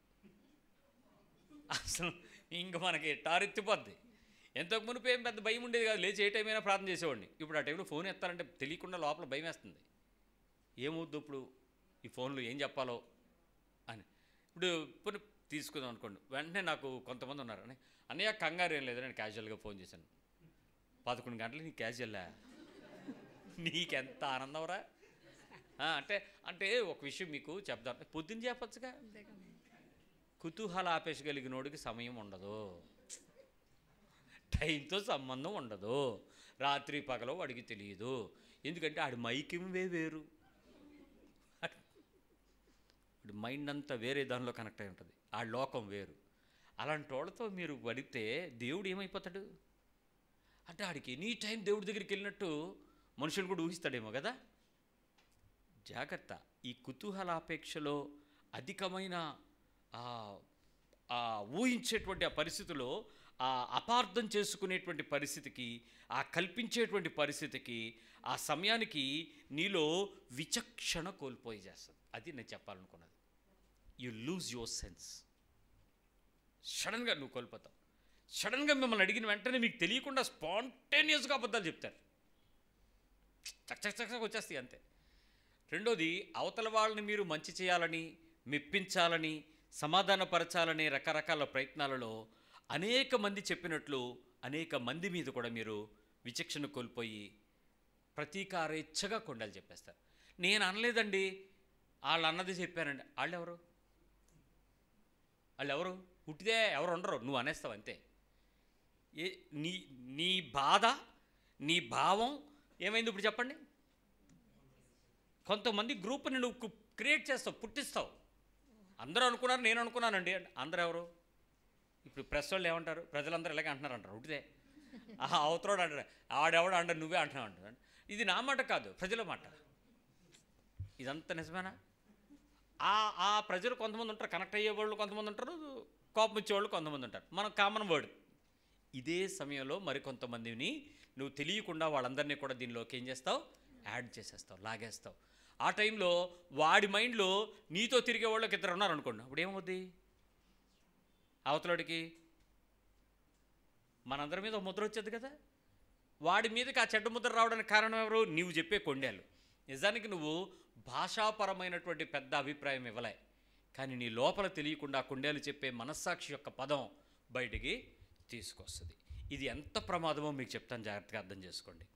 అసలు ఇంక మనకి టారెత్తిపోద్ది ఎంతకు మునుపు ఏం పెద్ద భయం ఉండేది కాదు లేచి ఏ టైం అయినా ప్రార్థన చేసేవాడిని ఇప్పుడు ఆ టైంలో ఫోన్ ఎత్తారంటే తెలియకుండా లోపల భయం వేస్తుంది ఏమవుద్దు ఇప్పుడు ఈ ఫోన్లో ఏం చెప్పాలో అని ఇప్పుడు ఇప్పుడు తీసుకుందాం అనుకోండి వెంటనే నాకు కొంతమంది ఉన్నారు అని అన్నయ్య కంగారు ఏం లేదు నేను క్యాజువల్గా ఫోన్ చేశాను పదకొండు గంటలు నీకు క్యాజువల్లా నీకెంత ఆనందంరా ఆ, అంటే అంటే ఒక విషయం మీకు చెప్దాం పొద్దున్న చెప్పొచ్చుగా కుతూహల ఆపేసగలిగినోడికి సమయం ఉండదు టైంతో సంబంధం ఉండదు రాత్రి పగలో వాడికి తెలియదు ఎందుకంటే ఆడి మైకింవే వేరు ఆడి మైండ్ అంతా వేరే దానిలో కనెక్ట్ అయి ఉంటుంది ఆ లోకం వేరు అలాంటి వాళ్ళతో మీరు పడితే దేవుడు ఏమైపోతాడు అంటే ఆడికి ఎనీ టైం దేవుడి దగ్గరికి వెళ్ళినట్టు మనుషులు కూడా ఊహిస్తాడేమో కదా జాగ్రత్త ఈ కుతూహలాపేక్షలో అధికమైన ఆ ఆ ఊహించేటువంటి ఆ పరిస్థితిలో ఆ అపార్థం చేసుకునేటువంటి పరిస్థితికి ఆ కల్పించేటువంటి పరిస్థితికి ఆ సమయానికి నీలో విచక్షణ కోల్పోయి చేస్తుంది అది నేను చెప్పాలనుకున్నది యు లూజ్ యువర్ సెన్స్ సడన్గా నువ్వు కోల్పోతావు సడన్గా మిమ్మల్ని అడిగిన వెంటనే మీకు తెలియకుండా స్పాంటేనియస్గా అబద్ధాలు చెప్తారు చక్ చక్ చక్ చక్ వచ్చేస్తాయి అంతే రెండోది అవతల వాళ్ళని మీరు మంచి చేయాలని మెప్పించాలని సమాధానపరచాలనే రకరకాల ప్రయత్నాలలో అనేక మంది చెప్పినట్లు అనేక మంది మీద కూడా మీరు విచక్షణ కోల్పోయి ప్రతీకారేచ్ఛగా కొండలు చెప్పేస్తారు నేను అనలేదండి వాళ్ళు అన్నది చెప్పానండి వాళ్ళు ఎవరు వాళ్ళు ఎవరు పుట్టిదే ఎవరు ఉండరు నువ్వు అనేస్తావు అంతే ఏ నీ నీ బాధ నీ భావం ఏమైంది ఇప్పుడు చెప్పండి కొంతమంది గ్రూప్ని నువ్వు క్రియేట్ చేస్తావు పుట్టిస్తావు అందరూ అనుకున్నారు నేను అనుకున్నానండి అంటే అందరూ ఎవరు ఇప్పుడు ప్రెస్ వాళ్ళు ఏమంటారు ప్రజలందరూ ఇలాగే అంటున్నారు అంటారు ఉట్టిదే ఆహా అవతరోడు అంటారు ఆడెవడు అంటారు నువ్వే అంటున్నావు అంటారు ఇది నా మాట కాదు ప్రజల మాట ఇదంతా నిజమేనా ఆ ఆ ప్రజలు కొంతమంది ఉంటారు కనెక్ట్ అయ్యే వాళ్ళు కొంతమంది ఉంటారు కోపం ఇచ్చేవాళ్ళు కొంతమంది ఉంటారు మనం కామన్ వర్డ్ ఇదే సమయంలో మరికొంతమందిని నువ్వు తెలియకుండా వాళ్ళందరినీ కూడా దీనిలోకి ఏం చేస్తావు యాడ్ చేసేస్తావు లాగేస్తావు ఆ టైంలో వాడి మైండ్లో నీతో తిరిగే వాళ్ళకి ఇద్దరు ఉన్నారు అనుకోండి అప్పుడు ఏమవుద్ది అవతలడికి మనందరి మీద ఒక ముద్ర వచ్చేది కదా వాడి మీదకి ఆ చెడ్డ ముద్ర రావడానికి కారణం ఎవరు నీవు చెప్పే కొండేలు నిజానికి నువ్వు భాషాపరమైనటువంటి పెద్ద అభిప్రాయం ఇవ్వలే కానీ నీ లోపల తెలియకుండా ఆ కుండేలు చెప్పే మనస్సాక్షి యొక్క పదం బయటికి తీసుకొస్తుంది ఇది ఎంత ప్రమాదమో మీకు చెప్తాను జాగ్రత్తగా అర్థం చేసుకోండి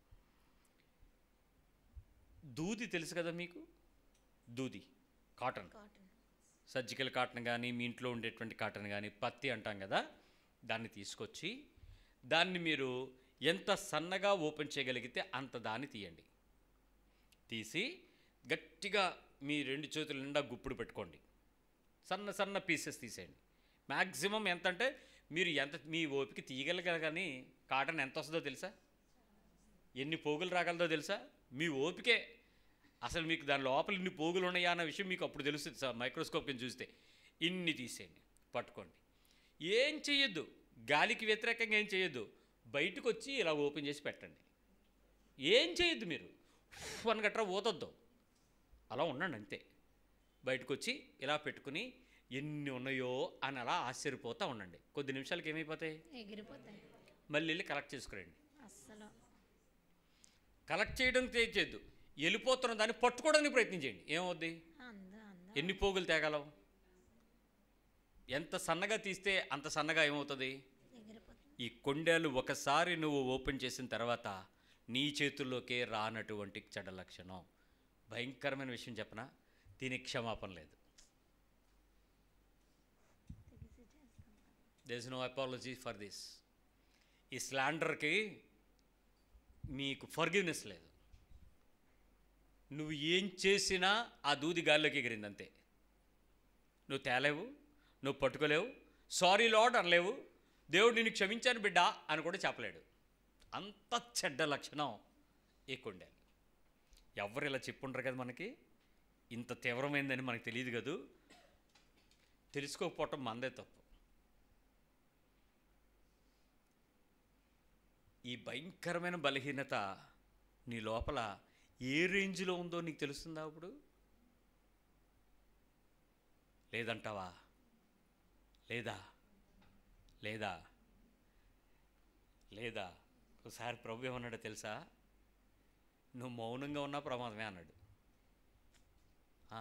దూది తెలుసు కదా మీకు దూది కాటన్ కాటన్ సర్జికల్ కాటన్ కానీ మీ ఇంట్లో ఉండేటువంటి కాటన్ కానీ పత్తి అంటాం కదా దాన్ని తీసుకొచ్చి దాన్ని మీరు ఎంత సన్నగా ఓపెన్ చేయగలిగితే అంత దాన్ని తీయండి తీసి గట్టిగా మీ రెండు చేతుల నిండా గుప్పుడు పెట్టుకోండి సన్న సన్న పీసెస్ తీసేయండి మ్యాక్సిమం ఎంత అంటే మీరు ఎంత మీ ఓపిక తీయగలగల కానీ కాటన్ ఎంత వస్తుందో తెలుసా ఎన్ని పోగులు రాగలదో తెలుసా మీ ఓపికే అసలు మీకు దాని లోపల ఇన్ని పోగులు ఉన్నాయా అన్న విషయం మీకు అప్పుడు తెలుస్తుంది సార్ మైక్రోస్కోప్ కింద చూస్తే ఇన్ని తీసేయండి పట్టుకోండి ఏం చెయ్యొద్దు గాలికి వ్యతిరేకంగా ఏం చేయొద్దు బయటకు వచ్చి ఇలా ఓపెన్ చేసి పెట్టండి ఏం చేయొద్దు మీరు వన్ గట్రా ఊతొద్దు అలా ఉండండి అంతే బయటకు వచ్చి ఇలా పెట్టుకుని ఎన్ని ఉన్నాయో అని అలా ఆశ్చర్యపోతూ ఉండండి కొద్ది నిమిషాలకి ఏమైపోతాయి ఎగిరిపోతాయి మళ్ళీ వెళ్ళి కలెక్ట్ చేసుకురండి అస్సలు కలెక్ట్ చేయడం చేయొద్దు వెళ్ళిపోతున్న దాన్ని పట్టుకోవడానికి ప్రయత్నం చేయండి ఏమవుద్ది అంద అంద ఎన్ని పోగులు తేగలవు ఎంత సన్నగా తీస్తే అంత సన్నగా ఏమవుతుంది ఎగిరిపోతుంది ఈ కొండేలు ఒకసారి నువ్వు ఓపెన్ చేసిన తర్వాత నీ చేతుల్లోకే రానటువంటి చెడ్డ లక్షణం భయంకరమైన విషయం చెప్పనా దీనికి క్షమాపణ లేదు does no apology for this ఈ స్లాండర్కి మీకు ఫర్గివ్నెస్ లేదు నువ్వు ఏం చేసినా ఆ దూది గాల్లోకి ఎగిరింది అంతే నువ్వు తేలేవు నువ్వు పట్టుకోలేవు సారీ లాడ్ అనలేవు దేవుడు నిన్ను క్షమించాను బిడ్డ అని కూడా చెప్పలేడు అంత చెడ్డ లక్షణం ఈ కొండే ఎవరు ఇలా చెప్పుంటారు కదా మనకి ఇంత తీవ్రమైందని మనకు తెలియదు కదూ తెలుసుకోకపోవటం మందే తప్పు ఈ భయంకరమైన బలహీనత నీ లోపల ఏ రేంజ్లో ఉందో నీకు తెలుస్తుందా ఇప్పుడు లేదంటావా లేదా లేదా లేదా ఒకసారి ప్రభు ఏమన్నాడో తెలుసా నువ్వు మౌనంగా ఉన్నా ప్రమాదమే అన్నాడు ఆ.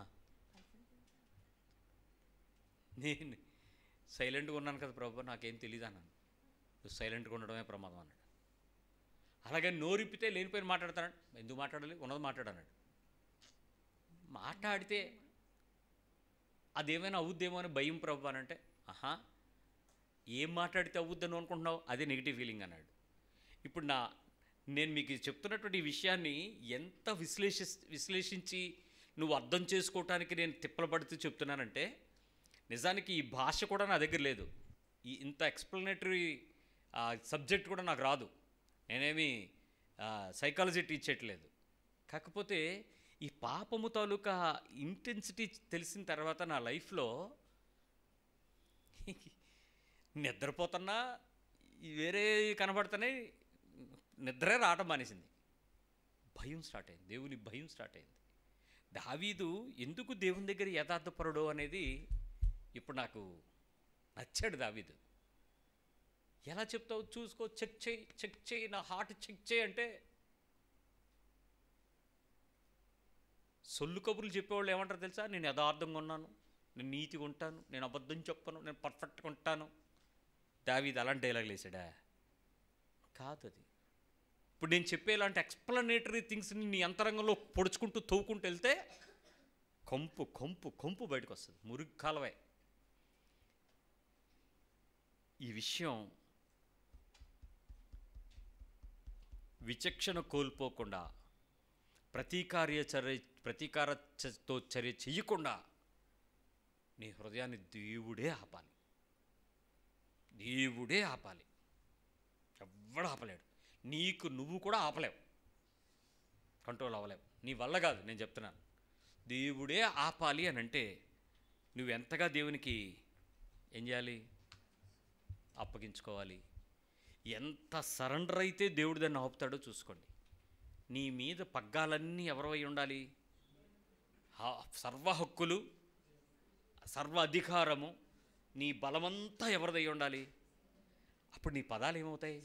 నేను సైలెంట్గా ఉన్నాను కదా ప్రభు నాకేం తెలియదు అన్నాను నువ్వు సైలెంట్గా ఉండడమే ప్రమాదం అన్నాడు అలాగే నోరిప్పితే లేనిపోయిన మాట్లాడతాడు ఎందుకు మాట్లాడాలి ఉన్నది మాట్లాడన్నాడు మాట్లాడితే అదేమైనా అవుద్దేమో అని భయం ప్రభు అని అంటే ఆహా ఏం మాట్లాడితే అవుద్దని అనుకుంటున్నావు అదే నెగిటివ్ ఫీలింగ్ అన్నాడు ఇప్పుడు నా నేను మీకు చెప్తున్నటువంటి ఈ విషయాన్ని ఎంత విశ్లేషి విశ్లేషించి నువ్వు అర్థం చేసుకోవటానికి నేను తిప్పలు పడుతూ చెప్తున్నానంటే నిజానికి ఈ భాష కూడా నా దగ్గర లేదు ఈ ఇంత ఎక్స్ప్లెనేటరీ సబ్జెక్ట్ కూడా నాకు రాదు నేనేమి సైకాలజీ టీచ్ చేయట్లేదు కాకపోతే ఈ పాపము తాలూకా ఇంటెన్సిటీ తెలిసిన తర్వాత నా లైఫ్లో నిద్రపోతున్నా ఈ వేరే కనబడుతున్నాయి నిద్రే రావటం మానేసింది భయం స్టార్ట్ అయింది దేవుని భయం స్టార్ట్ అయింది దావీదు ఎందుకు దేవుని దగ్గర యథార్థపరుడు అనేది ఇప్పుడు నాకు నచ్చాడు దావీదు ఎలా చెప్తావు చూసుకో చెక్ చేయి చెక్ చేయి నా హార్ట్ చెక్ చేయి అంటే సొల్లు కబుర్లు చెప్పేవాళ్ళు ఏమంటారు తెలుసా నేను యథార్థంగా ఉన్నాను నేను నీతిగా ఉంటాను నేను అబద్ధం చెప్పను నేను పర్ఫెక్ట్గా ఉంటాను దావీది అలాంటి డైలాగులు వేసాడా కాదు అది ఇప్పుడు నేను చెప్పే ఇలాంటి ఎక్స్ప్లనేటరీ థింగ్స్ని నీ అంతరంగంలో పొడుచుకుంటూ తవ్వుకుంటూ వెళ్తే కంపు కంపు కంపు బయటకు వస్తుంది మురుగు కాలవే ఈ విషయం విచక్షణ కోల్పోకుండా ప్రతీకార్య చర్య ప్రతీకారతో చర్య చెయ్యకుండా నీ హృదయాన్ని దేవుడే ఆపాలి దేవుడే ఆపాలి ఎవ్వడు ఆపలేడు నీకు నువ్వు కూడా ఆపలేవు కంట్రోల్ అవ్వలేవు నీ వల్ల కాదు నేను చెప్తున్నాను దేవుడే ఆపాలి అని అంటే నువ్వు ఎంతగా దేవునికి ఏం చేయాలి అప్పగించుకోవాలి ఎంత సరెండర్ అయితే దేవుడు దాన్ని ఆపుతాడో చూసుకోండి నీ మీద పగ్గాలన్నీ ఎవరివై ఉండాలి హ- సర్వ హక్కులు సర్వ అధికారము నీ బలమంతా ఎవరిదై ఉండాలి అప్పుడు నీ పదాలు ఏమవుతాయి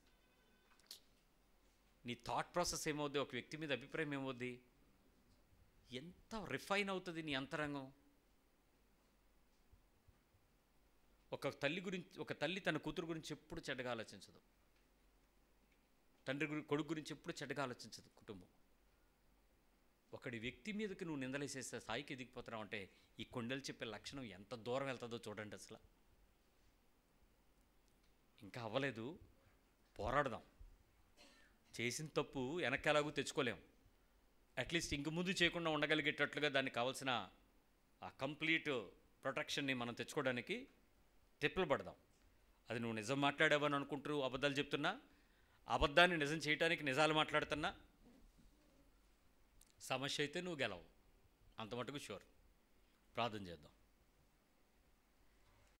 నీ థాట్ ప్రాసెస్ ఏమవుద్ది ఒక వ్యక్తి మీద అభిప్రాయం ఏమవుద్ది ఎంత రిఫైన్ అవుతుంది నీ అంతరంగం ఒక తల్లి గురించి ఒక తల్లి తన కూతురు గురించి ఎప్పుడు చెడ్డగా ఆలోచించదు తండ్రి గురి కొడుకు గురించి ఎప్పుడు చెడ్డగా ఆలోచించదు కుటుంబం ఒకడి వ్యక్తి మీదకి నువ్వు నిందలేసేస్తే స్థాయికి ఎదిగిపోతున్నావు అంటే ఈ కొండలు చెప్పే లక్షణం ఎంత దూరం వెళ్తుందో చూడండి అసలు ఇంకా అవ్వలేదు పోరాడదాం చేసిన తప్పు వెనక్కి ఎలాగూ తెచ్చుకోలేం అట్లీస్ట్ ఇంక ముందు చేయకుండా ఉండగలిగేటట్లుగా దానికి కావాల్సిన ఆ కంప్లీట్ ప్రొటెక్షన్ని మనం తెచ్చుకోవడానికి తిప్పలు పడదాం అది నువ్వు నిజం మాట్లాడావని అనుకుంటూ అబద్ధాలు చెప్తున్నా అబద్ధాన్ని నిజం చేయడానికి నిజాలు మాట్లాడుతున్నా సమస్య అయితే నువ్వు గెలవు అంత మటుకు షూర్ ప్రార్థన చేద్దాం